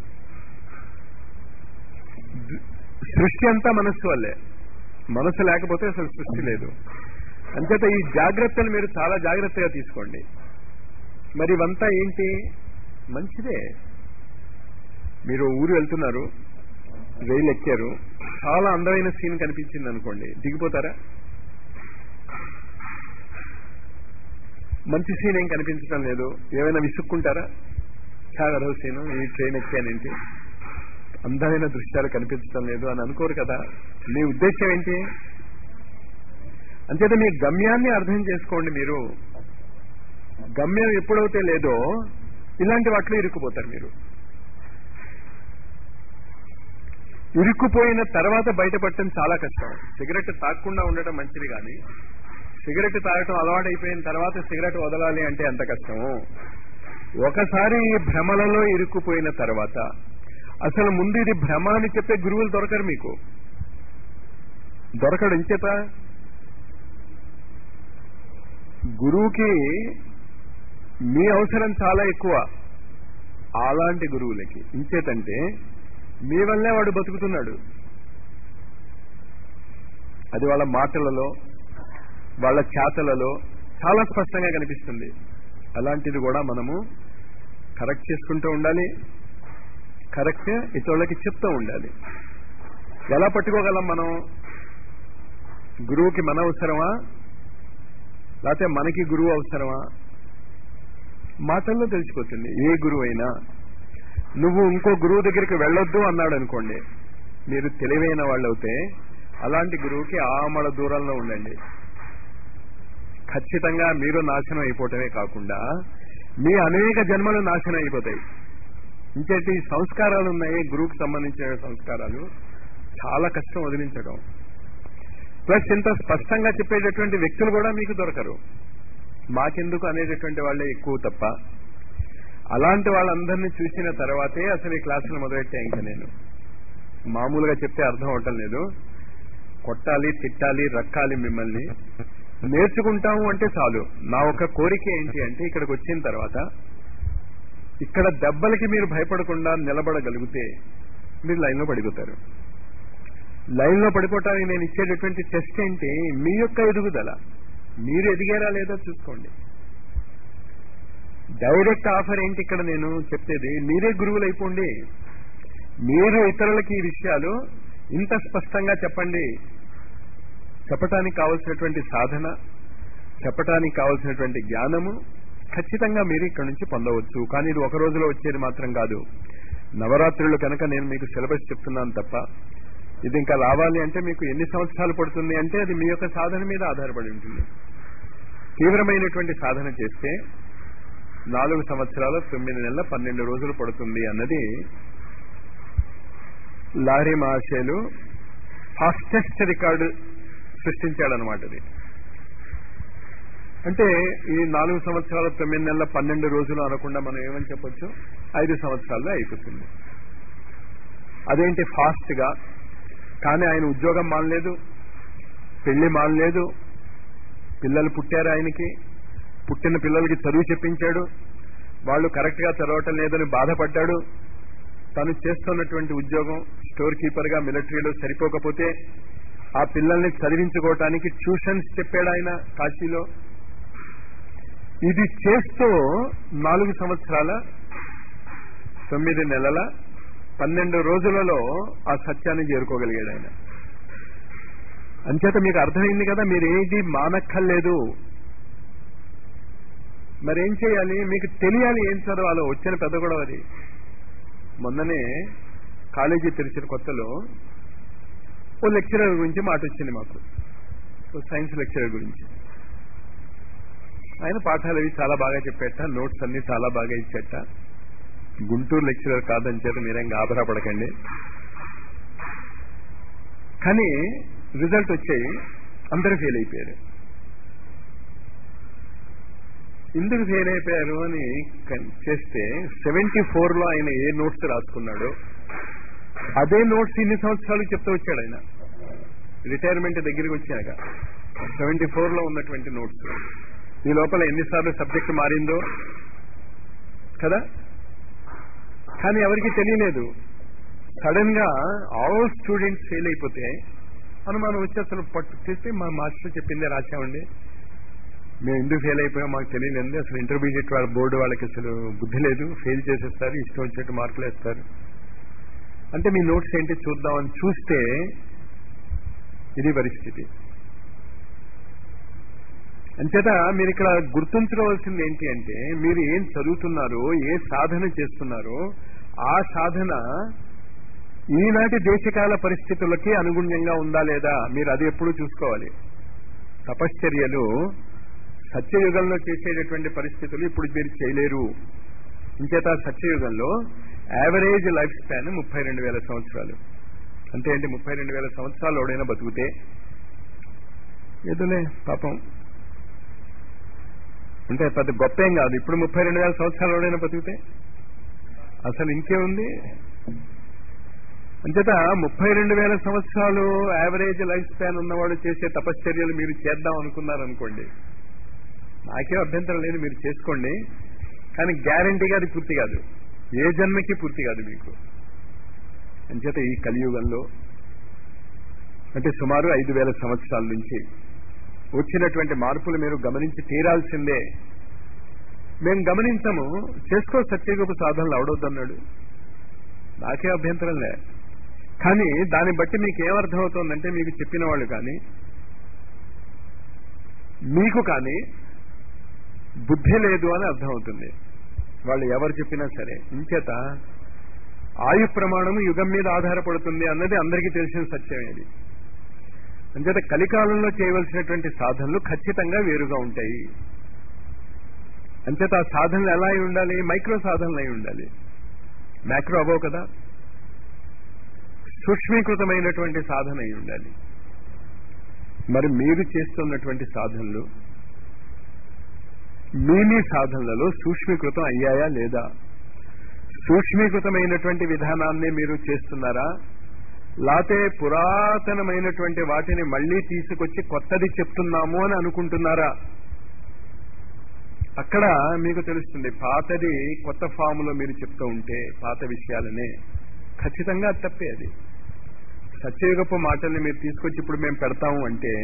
సృష్టి అంతా మనస్సు వల్లే మనసు లేకపోతే అసలు సృష్టి లేదు అంచేత ఈ జాగ్రత్తలు మీరు చాలా జాగ్రత్తగా తీసుకోండి మరి ఇవంతా ఏంటి మంచిదే మీరు ఊరు వెళ్తున్నారు రైలు ఎక్కారు చాలా అందమైన సీన్ కనిపించింది అనుకోండి దిగిపోతారా మంచి సీన్ ఏం కనిపించడం లేదు ఏమైనా విసుక్కుంటారా చాలా సీన్ ఈ ట్రైన్ ఎక్కానేంటి అందమైన దృశ్యాలు కనిపించడం లేదు అని అనుకోరు కదా మీ ఉద్దేశం ఏంటి అంచేత మీ గమ్యాన్ని అర్థం చేసుకోండి మీరు గమ్యం ఎప్పుడైతే లేదో ఇలాంటి వాటిలో ఇరుక్కుపోతారు మీరు ఇరుక్కుపోయిన తర్వాత బయటపడటం చాలా కష్టం సిగరెట్ తాగకుండా ఉండటం మంచిది కానీ సిగరెట్ తాగటం అలవాటైపోయిన తర్వాత సిగరెట్ వదలాలి అంటే ఎంత కష్టము ఒకసారి ఈ భ్రమలలో ఇరుక్కుపోయిన తర్వాత అసలు ముందు ఇది భ్రమ అని చెప్పే గురువులు దొరకరు మీకు దొరకడు ఇంచేత గురువుకి మీ అవసరం చాలా ఎక్కువ అలాంటి గురువులకి ఇంచేతంటే మీ వల్లే వాడు బతుకుతున్నాడు అది వాళ్ళ మాటలలో వాళ్ళ చేతలలో చాలా స్పష్టంగా కనిపిస్తుంది అలాంటిది కూడా మనము కరెక్ట్ చేసుకుంటూ ఉండాలి కరెక్ట్ ఇతరులకి చెప్తూ ఉండాలి ఎలా పట్టుకోగలం మనం గురువుకి మన అవసరమా లేకపోతే మనకి గురువు అవసరమా మాటల్లో తెలిసిపోతుంది ఏ గురువు అయినా నువ్వు ఇంకో గురువు దగ్గరికి వెళ్ళొద్దు అన్నాడు అనుకోండి మీరు తెలివైన వాళ్ళు అవుతే అలాంటి గురువుకి ఆమడ దూరంలో ఉండండి ఖచ్చితంగా మీరు నాశనం అయిపోవటమే కాకుండా మీ అనేక జన్మలు నాశనం అయిపోతాయి ఇంకేంటి సంస్కారాలు ఉన్నాయి గురువుకి సంబంధించిన సంస్కారాలు చాలా కష్టం వదిలించడం ప్లస్ ఇంత స్పష్టంగా చెప్పేటటువంటి వ్యక్తులు కూడా మీకు దొరకరు మాకెందుకు అనేటటువంటి వాళ్ళే ఎక్కువ తప్ప అలాంటి వాళ్ళందరినీ చూసిన తర్వాతే అసలు ఈ క్లాసులు మొదలెట్టా ఇంకా నేను మామూలుగా చెప్తే అర్థం అవటం లేదు కొట్టాలి తిట్టాలి రక్కాలి మిమ్మల్ని నేర్చుకుంటాము అంటే చాలు నా ఒక కోరిక ఏంటి అంటే ఇక్కడికి వచ్చిన తర్వాత ఇక్కడ దెబ్బలకి మీరు భయపడకుండా నిలబడగలిగితే మీరు లైన్లో పడిపోతారు లైన్లో పడిపోవటానికి నేను ఇచ్చేటటువంటి టెస్ట్ ఏంటి మీ యొక్క ఎదుగుదల మీరు ఎదిగారా లేదో చూసుకోండి డైరెక్ట్ ఆఫర్ ఏంటి ఇక్కడ నేను చెప్పేది మీరే గురువులు అయిపోండి మీరు ఇతరులకి ఈ విషయాలు ఇంత స్పష్టంగా చెప్పండి చెప్పటానికి కావలసినటువంటి సాధన చెప్పటానికి కావలసినటువంటి జ్ఞానము ఖచ్చితంగా మీరు ఇక్కడ నుంచి పొందవచ్చు కానీ ఇది ఒక రోజులో వచ్చేది మాత్రం కాదు నవరాత్రులు కనుక నేను మీకు సిలబస్ చెప్తున్నాను తప్ప ఇది ఇంకా రావాలి అంటే మీకు ఎన్ని సంవత్సరాలు పడుతుంది అంటే అది మీ యొక్క సాధన మీద ఆధారపడి ఉంటుంది తీవ్రమైనటువంటి సాధన చేస్తే నాలుగు సంవత్సరాలు తొమ్మిది నెలల పన్నెండు రోజులు పడుతుంది అన్నది లారీ మహాశయులు ఫాస్టెస్ట్ రికార్డు సృష్టించాడనమాట ఇది అంటే ఈ నాలుగు సంవత్సరాల తొమ్మిది నెలల పన్నెండు రోజులు అనకుండా మనం ఏమని చెప్పొచ్చు ఐదు సంవత్సరాల్లో అయిపోతుంది అదేంటి ఫాస్ట్ గా కానీ ఆయన ఉద్యోగం మానలేదు పెళ్లి మానలేదు పిల్లలు పుట్టారు ఆయనకి పుట్టిన పిల్లలకి చదువు చెప్పించాడు వాళ్ళు కరెక్ట్ గా చదవటం లేదని బాధపడ్డాడు తను చేస్తున్నటువంటి ఉద్యోగం స్టోర్ కీపర్ గా మిలిటరీలో సరిపోకపోతే ఆ పిల్లల్ని చదివించుకోవటానికి ట్యూషన్స్ చెప్పాడు ఆయన కాశీలో ఇది చేస్తూ నాలుగు సంవత్సరాల తొమ్మిది నెలల పన్నెండు రోజులలో ఆ సత్యాన్ని చేరుకోగలిగాడు ఆయన అంచేత మీకు అర్థమైంది కదా మీరు ఏది మానక్కర్లేదు మరేం చేయాలి మీకు తెలియాలి ఏం చదవాలో వచ్చిన పెద్ద గొడవ అది మొన్ననే కాలేజీ తెరిచిన కొత్తలో ఓ లెక్చరర్ గురించి మాట వచ్చింది మాకు ఓ సైన్స్ లెక్చరర్ గురించి ఆయన పాఠాలు అవి చాలా బాగా చెప్పేట నోట్స్ అన్ని చాలా బాగా ఇచ్చేట గుంటూరు లెక్చరర్ కాదని చేత మీరేం గాబరా పడకండి కానీ రిజల్ట్ వచ్చాయి అందరూ ఫెయిల్ అయిపోయారు ఎందుకు ఫెయిల్ అయిపోయారు అని చేస్తే సెవెంటీ ఫోర్ లో ఆయన ఏ నోట్స్ రాసుకున్నాడో అదే నోట్స్ ఇన్ని సంవత్సరాలు చెప్తూ వచ్చాడు ఆయన రిటైర్మెంట్ దగ్గరికి వచ్చాక సెవెంటీ ఫోర్ లో ఉన్నటువంటి నోట్స్ ఈ లోపల ఎన్నిసార్లు సబ్జెక్ట్ మారిందో కదా కానీ ఎవరికి తెలియలేదు సడన్ గా ఆల్ స్టూడెంట్స్ ఫెయిల్ అయిపోతే అనుమానం వచ్చి అసలు పట్టు చేస్తే మా మాస్టర్ చెప్పిందే రాసామండి మేము ఎందుకు ఫెయిల్ అయిపోయాం మాకు తెలియలేదు అసలు ఇంటర్మీడియట్ వాళ్ళ బోర్డు వాళ్ళకి అసలు బుద్ధి లేదు ఫెయిల్ చేసేస్తారు ఇష్టం వచ్చినట్టు మార్కులు వేస్తారు అంటే మీ నోట్స్ ఏంటి చూద్దామని చూస్తే ఇది పరిస్థితి అంచేత మీరు ఇక్కడ గుర్తుంచుకోవాల్సింది ఏంటి అంటే మీరు ఏం చదువుతున్నారో ఏ సాధన చేస్తున్నారో ఆ సాధన ఈనాటి దేశకాల పరిస్థితులకి అనుగుణ్యంగా ఉందా లేదా మీరు అది ఎప్పుడు చూసుకోవాలి తపశ్చర్యలు సత్యయుగంలో చేసేటటువంటి పరిస్థితులు ఇప్పుడు మీరు చేయలేరు ఇంచేత సత్యయుగంలో యావరేజ్ లైఫ్ స్పాన్ ముప్పై రెండు వేల సంవత్సరాలు అంటే ఏంటి ముప్పై రెండు వేల సంవత్సరాలు ఎవడైనా బతుకుతే ఏదోలే పాపం అంటే పెద్ద గొప్ప ఏం కాదు ఇప్పుడు ముప్పై రెండు వేల సంవత్సరాలు ఎవడైనా బతికితే అసలు ఇంకేముంది అంచేత ముప్పై రెండు వేల సంవత్సరాలు యావరేజ్ లైఫ్ స్పాన్ ఉన్నవాడు చేసే తపశ్చర్యలు మీరు చేద్దాం అనుకున్నారనుకోండి నాకే అభ్యంతరం లేదు మీరు చేసుకోండి కానీ గ్యారంటీగా అది పూర్తి కాదు ఏ జన్మకి పూర్తి కాదు మీకు అంచేత ఈ కలియుగంలో అంటే సుమారు ఐదు వేల సంవత్సరాల నుంచి వచ్చినటువంటి మార్పులు మీరు గమనించి తీరాల్సిందే మేము గమనించము చేసుకో సత్యగొప్ప సాధనలు అవడొద్దన్నాడు నాకే అభ్యంతరం లే కానీ దాన్ని బట్టి మీకు ఏమర్థమవుతోందంటే మీకు చెప్పిన వాళ్ళు కానీ మీకు కానీ బుద్ధి లేదు అని అర్థమవుతుంది వాళ్ళు ఎవరు చెప్పినా సరే ఇంచేత ఆయు ప్రమాణము యుగం మీద ఆధారపడుతుంది అన్నది అందరికీ తెలిసిన సత్యం ఇది అంచేత కలికాలంలో చేయవలసినటువంటి సాధనలు ఖచ్చితంగా వేరుగా ఉంటాయి అంచేత ఆ సాధనలు ఎలా అయి ఉండాలి మైక్రో సాధనలు అయి ఉండాలి మ్యాక్రో అవ్వవు కదా సూక్ష్మీకృతమైనటువంటి సాధన అయి ఉండాలి మరి మీరు చేస్తున్నటువంటి సాధనలు మీ మీ సాధనలలో సూక్ష్మీకృతం అయ్యాయా లేదా సూక్ష్మీకృతమైనటువంటి విధానాన్ని మీరు చేస్తున్నారా లాతే పురాతనమైనటువంటి వాటిని మళ్లీ తీసుకొచ్చి కొత్తది చెప్తున్నాము అని అనుకుంటున్నారా అక్కడ మీకు తెలుస్తుంది పాతది కొత్త ఫాములో మీరు చెప్తూ ఉంటే పాత విషయాలనే ఖచ్చితంగా అది తప్పే అది సత్యయుగపు మాటల్ని మీరు తీసుకొచ్చి ఇప్పుడు మేము పెడతాము అంటే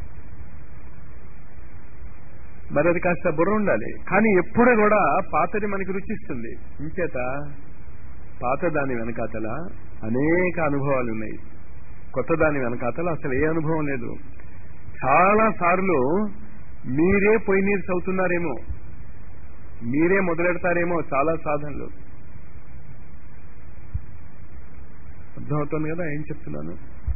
మరి అది కాస్త బుర్ర ఉండాలి కానీ ఎప్పుడు కూడా పాతది మనకి రుచిస్తుంది ఇంచేత పాత దాని వెనకాతల అనేక అనుభవాలు ఉన్నాయి కొత్త దాని వెనకాతల అసలు ఏ అనుభవం లేదు చాలా సార్లు మీరే పొయ్యి నీరు చదువుతున్నారేమో మీరే మొదలెడతారేమో చాలా సాధనలు అర్థమవుతుంది కదా ఏం చెప్తున్నాను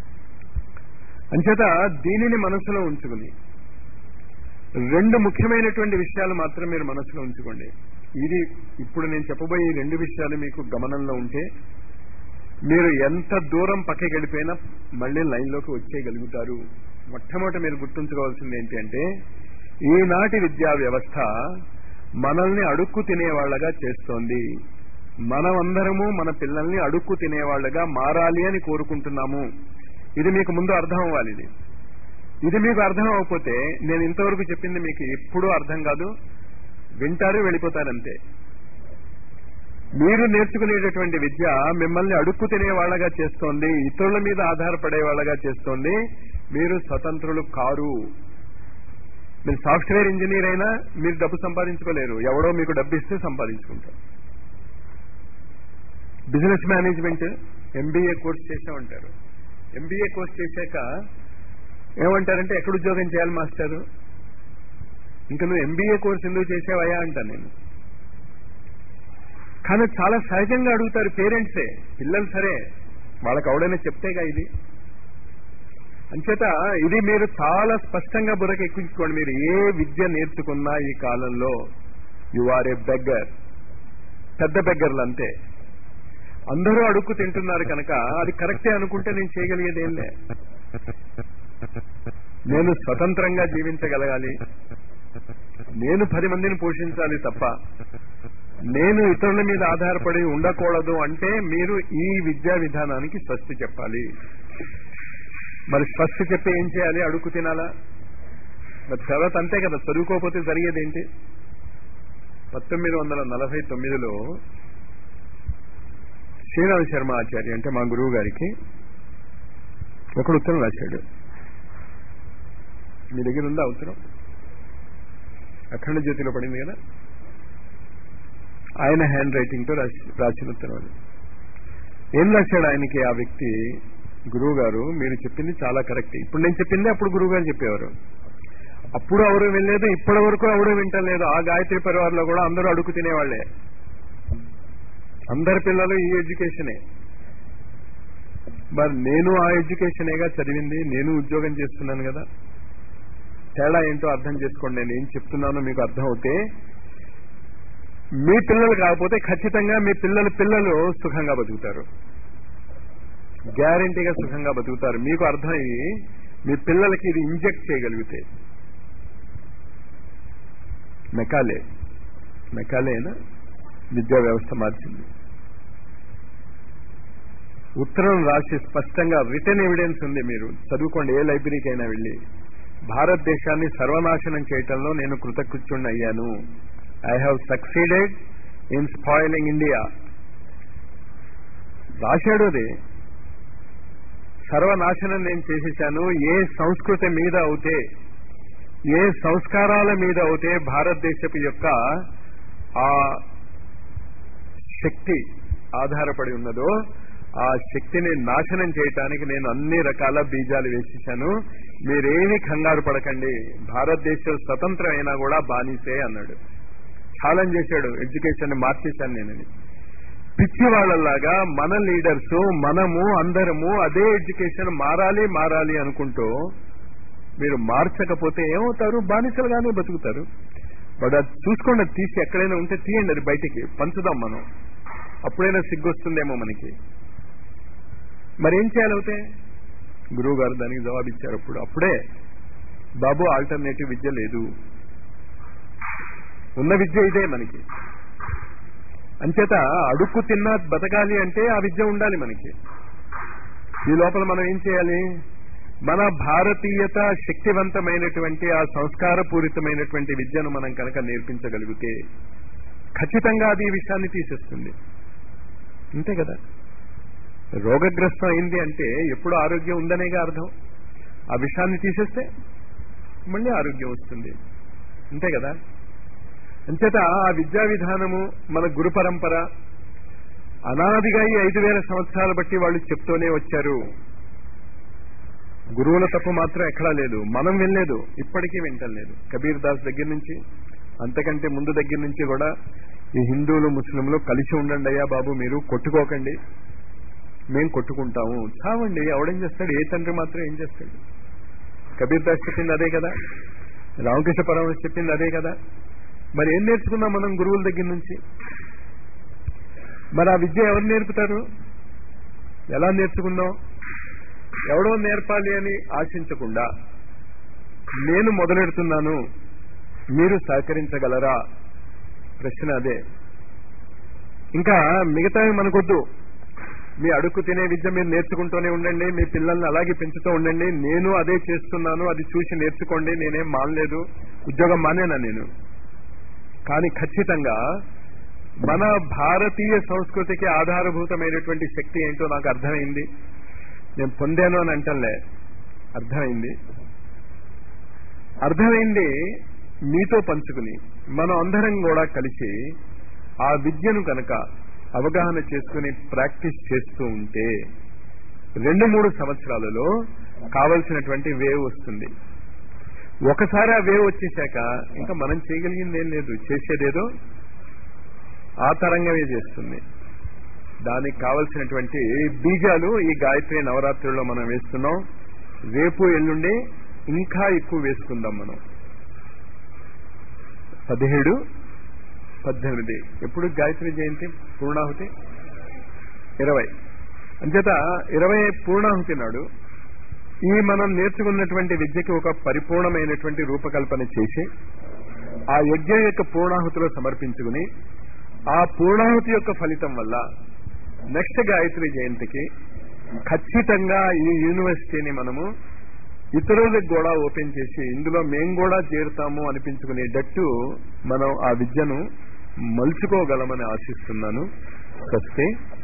అంచేత దీనిని మనసులో ఉంచుకుని రెండు ముఖ్యమైనటువంటి విషయాలు మాత్రం మీరు మనసులో ఉంచుకోండి ఇది ఇప్పుడు నేను చెప్పబోయే ఈ రెండు విషయాలు మీకు గమనంలో ఉంటే మీరు ఎంత దూరం పక్కకి వెళ్ళిపోయినా మళ్ళీ లైన్లోకి వచ్చేయగలుగుతారు మొట్టమొదటి మీరు గుర్తుంచుకోవాల్సింది ఏంటి అంటే ఈనాటి విద్యా వ్యవస్థ మనల్ని అడుక్కు తినేవాళ్లగా చేస్తోంది మనమందరము మన పిల్లల్ని అడుక్కు తినేవాళ్లగా మారాలి అని కోరుకుంటున్నాము ఇది మీకు ముందు అర్థం అవ్వాలి ఇది ఇది మీకు అర్థం అవ్వకపోతే నేను ఇంతవరకు చెప్పింది మీకు ఎప్పుడూ అర్థం కాదు వింటారు వెళ్ళిపోతారంతే మీరు నేర్చుకునేటటువంటి విద్య మిమ్మల్ని అడుక్కు తినేవాళ్లగా చేస్తోంది ఇతరుల మీద ఆధారపడే వాళ్ళగా చేస్తోంది మీరు స్వతంత్రులు కారు మీరు సాఫ్ట్వేర్ ఇంజనీర్ అయినా మీరు డబ్బు సంపాదించుకోలేరు ఎవడో మీకు డబ్బు ఇస్తే సంపాదించుకుంటారు బిజినెస్ మేనేజ్మెంట్ ఎంబీఏ కోర్స్ చేసే ఉంటారు ఎంబీఏ కోర్స్ చేశాక ఏమంటారంటే ఎక్కడ ఉద్యోగం చేయాలి మాస్టారు ఇంకా నువ్వు ఎంబీఏ కోర్స్ ఎందుకు చేసావయ్యా అంటాను నేను కానీ చాలా సహజంగా అడుగుతారు పేరెంట్సే పిల్లలు సరే వాళ్ళకి ఎవడైనా చెప్తేగా ఇది అంచేత ఇది మీరు చాలా స్పష్టంగా బుర్రకు ఎక్కించుకోండి మీరు ఏ విద్య నేర్చుకున్నా ఈ కాలంలో యు ఆర్ ఏ బెగ్గర్ పెద్ద బెగ్గర్లు అంతే అందరూ అడుక్కు తింటున్నారు కనుక అది కరెక్టే అనుకుంటే నేను చేయగలిగేది ఏం లే నేను స్వతంత్రంగా జీవించగలగాలి నేను పది మందిని పోషించాలి తప్ప నేను ఇతరుల మీద ఆధారపడి ఉండకూడదు అంటే మీరు ఈ విద్యా విధానానికి స్వస్తి చెప్పాలి మరి స్వస్తి చెప్పి ఏం చేయాలి అడుగు తినాలా మరి తర్వాత అంతే కదా చదువుకోకపోతే జరిగేది ఏంటి పంతొమ్మిది వందల నలభై తొమ్మిదిలో శ్రీరామ శర్మ ఆచార్య అంటే మా గురువు గారికి ఒకడు ఉత్తరం రాశాడు మీ దగ్గర ఉందా ఉత్తరం అఖండ జ్యోతిలో పడింది కదా ఆయన హ్యాండ్ రైటింగ్ తో రాసి రాసిన ఉత్తరం అది ఏం రాశాడు ఆయనకి ఆ వ్యక్తి గురువు గారు మీరు చెప్పింది చాలా కరెక్ట్ ఇప్పుడు నేను చెప్పింది అప్పుడు గురువు గారు చెప్పేవారు అప్పుడు ఎవరు వినలేదు ఇప్పటి వరకు ఎవరు వింటలేదు ఆ గాయత్రి పరివారంలో కూడా అందరూ అడుగు తినేవాళ్లే అందరి పిల్లలు ఈ ఎడ్యుకేషనే మరి నేను ఆ ఎడ్యుకేషనేగా చదివింది నేను ఉద్యోగం చేస్తున్నాను కదా తేడా ఏంటో అర్థం చేసుకోండి నేను ఏం చెప్తున్నానో మీకు అర్థం అవుతే మీ పిల్లలు కాకపోతే ఖచ్చితంగా మీ పిల్లల పిల్లలు సుఖంగా బతుకుతారు గ్యారంటీగా సుఖంగా బతుకుతారు మీకు అర్థమయ్యి మీ పిల్లలకి ఇది ఇంజెక్ట్ చేయగలిగితే మెకాలే మెకాలేనా విద్యా వ్యవస్థ మార్చింది ఉత్తరం రాసి స్పష్టంగా రిటర్న్ ఎవిడెన్స్ ఉంది మీరు చదువుకోండి ఏ లైబ్రరీకి అయినా వెళ్ళి భారతదేశాన్ని సర్వనాశనం చేయటంలో నేను కృతకృత్యుణ్ణి అయ్యాను I have succeeded in spoiling India రాశాడు అది సర్వనాశనం నేను చేసేసాను ఏ సంస్కృతి మీద అవుతే ఏ సంస్కారాల మీద అవుతే భారతదేశపు యొక్క ఆ శక్తి ఆధారపడి ఉన్నదో ఆ శక్తిని నాశనం చేయటానికి నేను అన్ని రకాల బీజాలు వేసేశాను మీరేమి కంగారు పడకండి భారతదేశం స్వతంత్రం అయినా కూడా బానిసే అన్నాడు ఛాలెంజ్ చేశాడు ఎడ్యుకేషన్ మార్చేశాను నేనని పిచ్చి వాళ్ళలాగా మన లీడర్స్ మనము అందరము అదే ఎడ్యుకేషన్ మారాలి మారాలి అనుకుంటూ మీరు మార్చకపోతే ఏమవుతారు బానిసలుగానే బతుకుతారు బట్ అది చూసుకోండి అది తీసి ఎక్కడైనా ఉంటే తీయండి అది బయటికి పంచుదాం మనం అప్పుడైనా సిగ్గొస్తుందేమో మనకి మరేం చేయాలవుతే గురువు గారు దానికి జవాబిచ్చారు అప్పుడు అప్పుడే బాబు ఆల్టర్నేటివ్ విద్య లేదు ఉన్న విద్య ఇదే మనకి అంచేత అడుక్కు తిన్నా బతకాలి అంటే ఆ విద్య ఉండాలి మనకి ఈ లోపల మనం ఏం చేయాలి మన భారతీయత శక్తివంతమైనటువంటి ఆ సంస్కారపూరితమైనటువంటి విద్యను మనం కనుక నేర్పించగలిగితే ఖచ్చితంగా అది ఈ విషయాన్ని తీసేస్తుంది అంతే కదా రోగగ్రస్తం అయింది అంటే ఎప్పుడు ఆరోగ్యం ఉందనేగా అర్థం ఆ విషయాన్ని తీసేస్తే మళ్ళీ ఆరోగ్యం వస్తుంది అంతే కదా అంచేత ఆ విద్యా విధానము మన గురు పరంపర అనాదిగా ఈ ఐదు వేల సంవత్సరాల బట్టి వాళ్ళు చెప్తూనే వచ్చారు గురువుల తప్పు మాత్రం ఎక్కడా లేదు మనం వినలేదు ఇప్పటికీ వింటలేదు కబీర్ దాస్ దగ్గర నుంచి అంతకంటే ముందు దగ్గర నుంచి కూడా ఈ హిందువులు ముస్లింలు కలిసి ఉండండి అయ్యా బాబు మీరు కొట్టుకోకండి మేం కొట్టుకుంటాము చావండి ఎవడేం చేస్తాడు ఏ తండ్రి మాత్రం ఏం చేస్తాడు కబీర్ దాస్ చెప్పింది అదే కదా రామకృష్ణ పరమహంస చెప్పింది అదే కదా మరి ఏం నేర్చుకున్నాం మనం గురువుల దగ్గర నుంచి మరి ఆ విద్య ఎవరు నేర్పుతారు ఎలా నేర్చుకుందాం ఎవడో నేర్పాలి అని ఆశించకుండా నేను మొదలెడుతున్నాను మీరు సహకరించగలరా ప్రశ్న అదే ఇంకా మిగతావి మనకొద్దు మీ అడుక్కు తినే విద్య మీరు నేర్చుకుంటూనే ఉండండి మీ పిల్లల్ని అలాగే పెంచుతూ ఉండండి నేను అదే చేస్తున్నాను అది చూసి నేర్చుకోండి నేనేం మానలేదు ఉద్యోగం మానేనా నేను కానీ ఖచ్చితంగా మన భారతీయ సంస్కృతికి ఆధారభూతమైనటువంటి శక్తి ఏంటో నాకు అర్థమైంది నేను పొందాను అని అంటలే అర్థమైంది అర్థమైంది మీతో పంచుకుని మనం అందరం కూడా కలిసి ఆ విద్యను కనుక అవగాహన చేసుకుని ప్రాక్టీస్ చేస్తూ ఉంటే రెండు మూడు సంవత్సరాలలో కావలసినటువంటి వేవ్ వస్తుంది ఒకసారి ఆ వేవ్ వచ్చేసాక ఇంకా మనం చేయగలిగింది ఏం లేదు చేసేదేదో ఆ తరంగమే చేస్తుంది దానికి కావలసినటువంటి బీజాలు ఈ గాయత్రి నవరాత్రుల్లో మనం వేస్తున్నాం రేపు ఎల్లుండి ఇంకా ఎక్కువ వేసుకుందాం మనం పదిహేడు పద్దెనిమిది ఎప్పుడు గాయత్రి జయంతి పూర్ణాహుతి ఇరవై అంచేత ఇరవై పూర్ణాహుతి నాడు ఈ మనం నేర్చుకున్నటువంటి విద్యకి ఒక పరిపూర్ణమైనటువంటి రూపకల్పన చేసి ఆ యజ్ఞం యొక్క పూర్ణాహుతిలో సమర్పించుకుని ఆ పూర్ణాహుతి యొక్క ఫలితం వల్ల నెక్స్ట్ గాయత్రి జయంతికి ఖచ్చితంగా ఈ యూనివర్సిటీని మనము ఇతరులకు కూడా ఓపెన్ చేసి ఇందులో మేం కూడా చేరుతాము అనిపించుకునేటట్టు మనం ఆ విద్యను మలుచుకోగలమని ఆశిస్తున్నాను స్వస్తి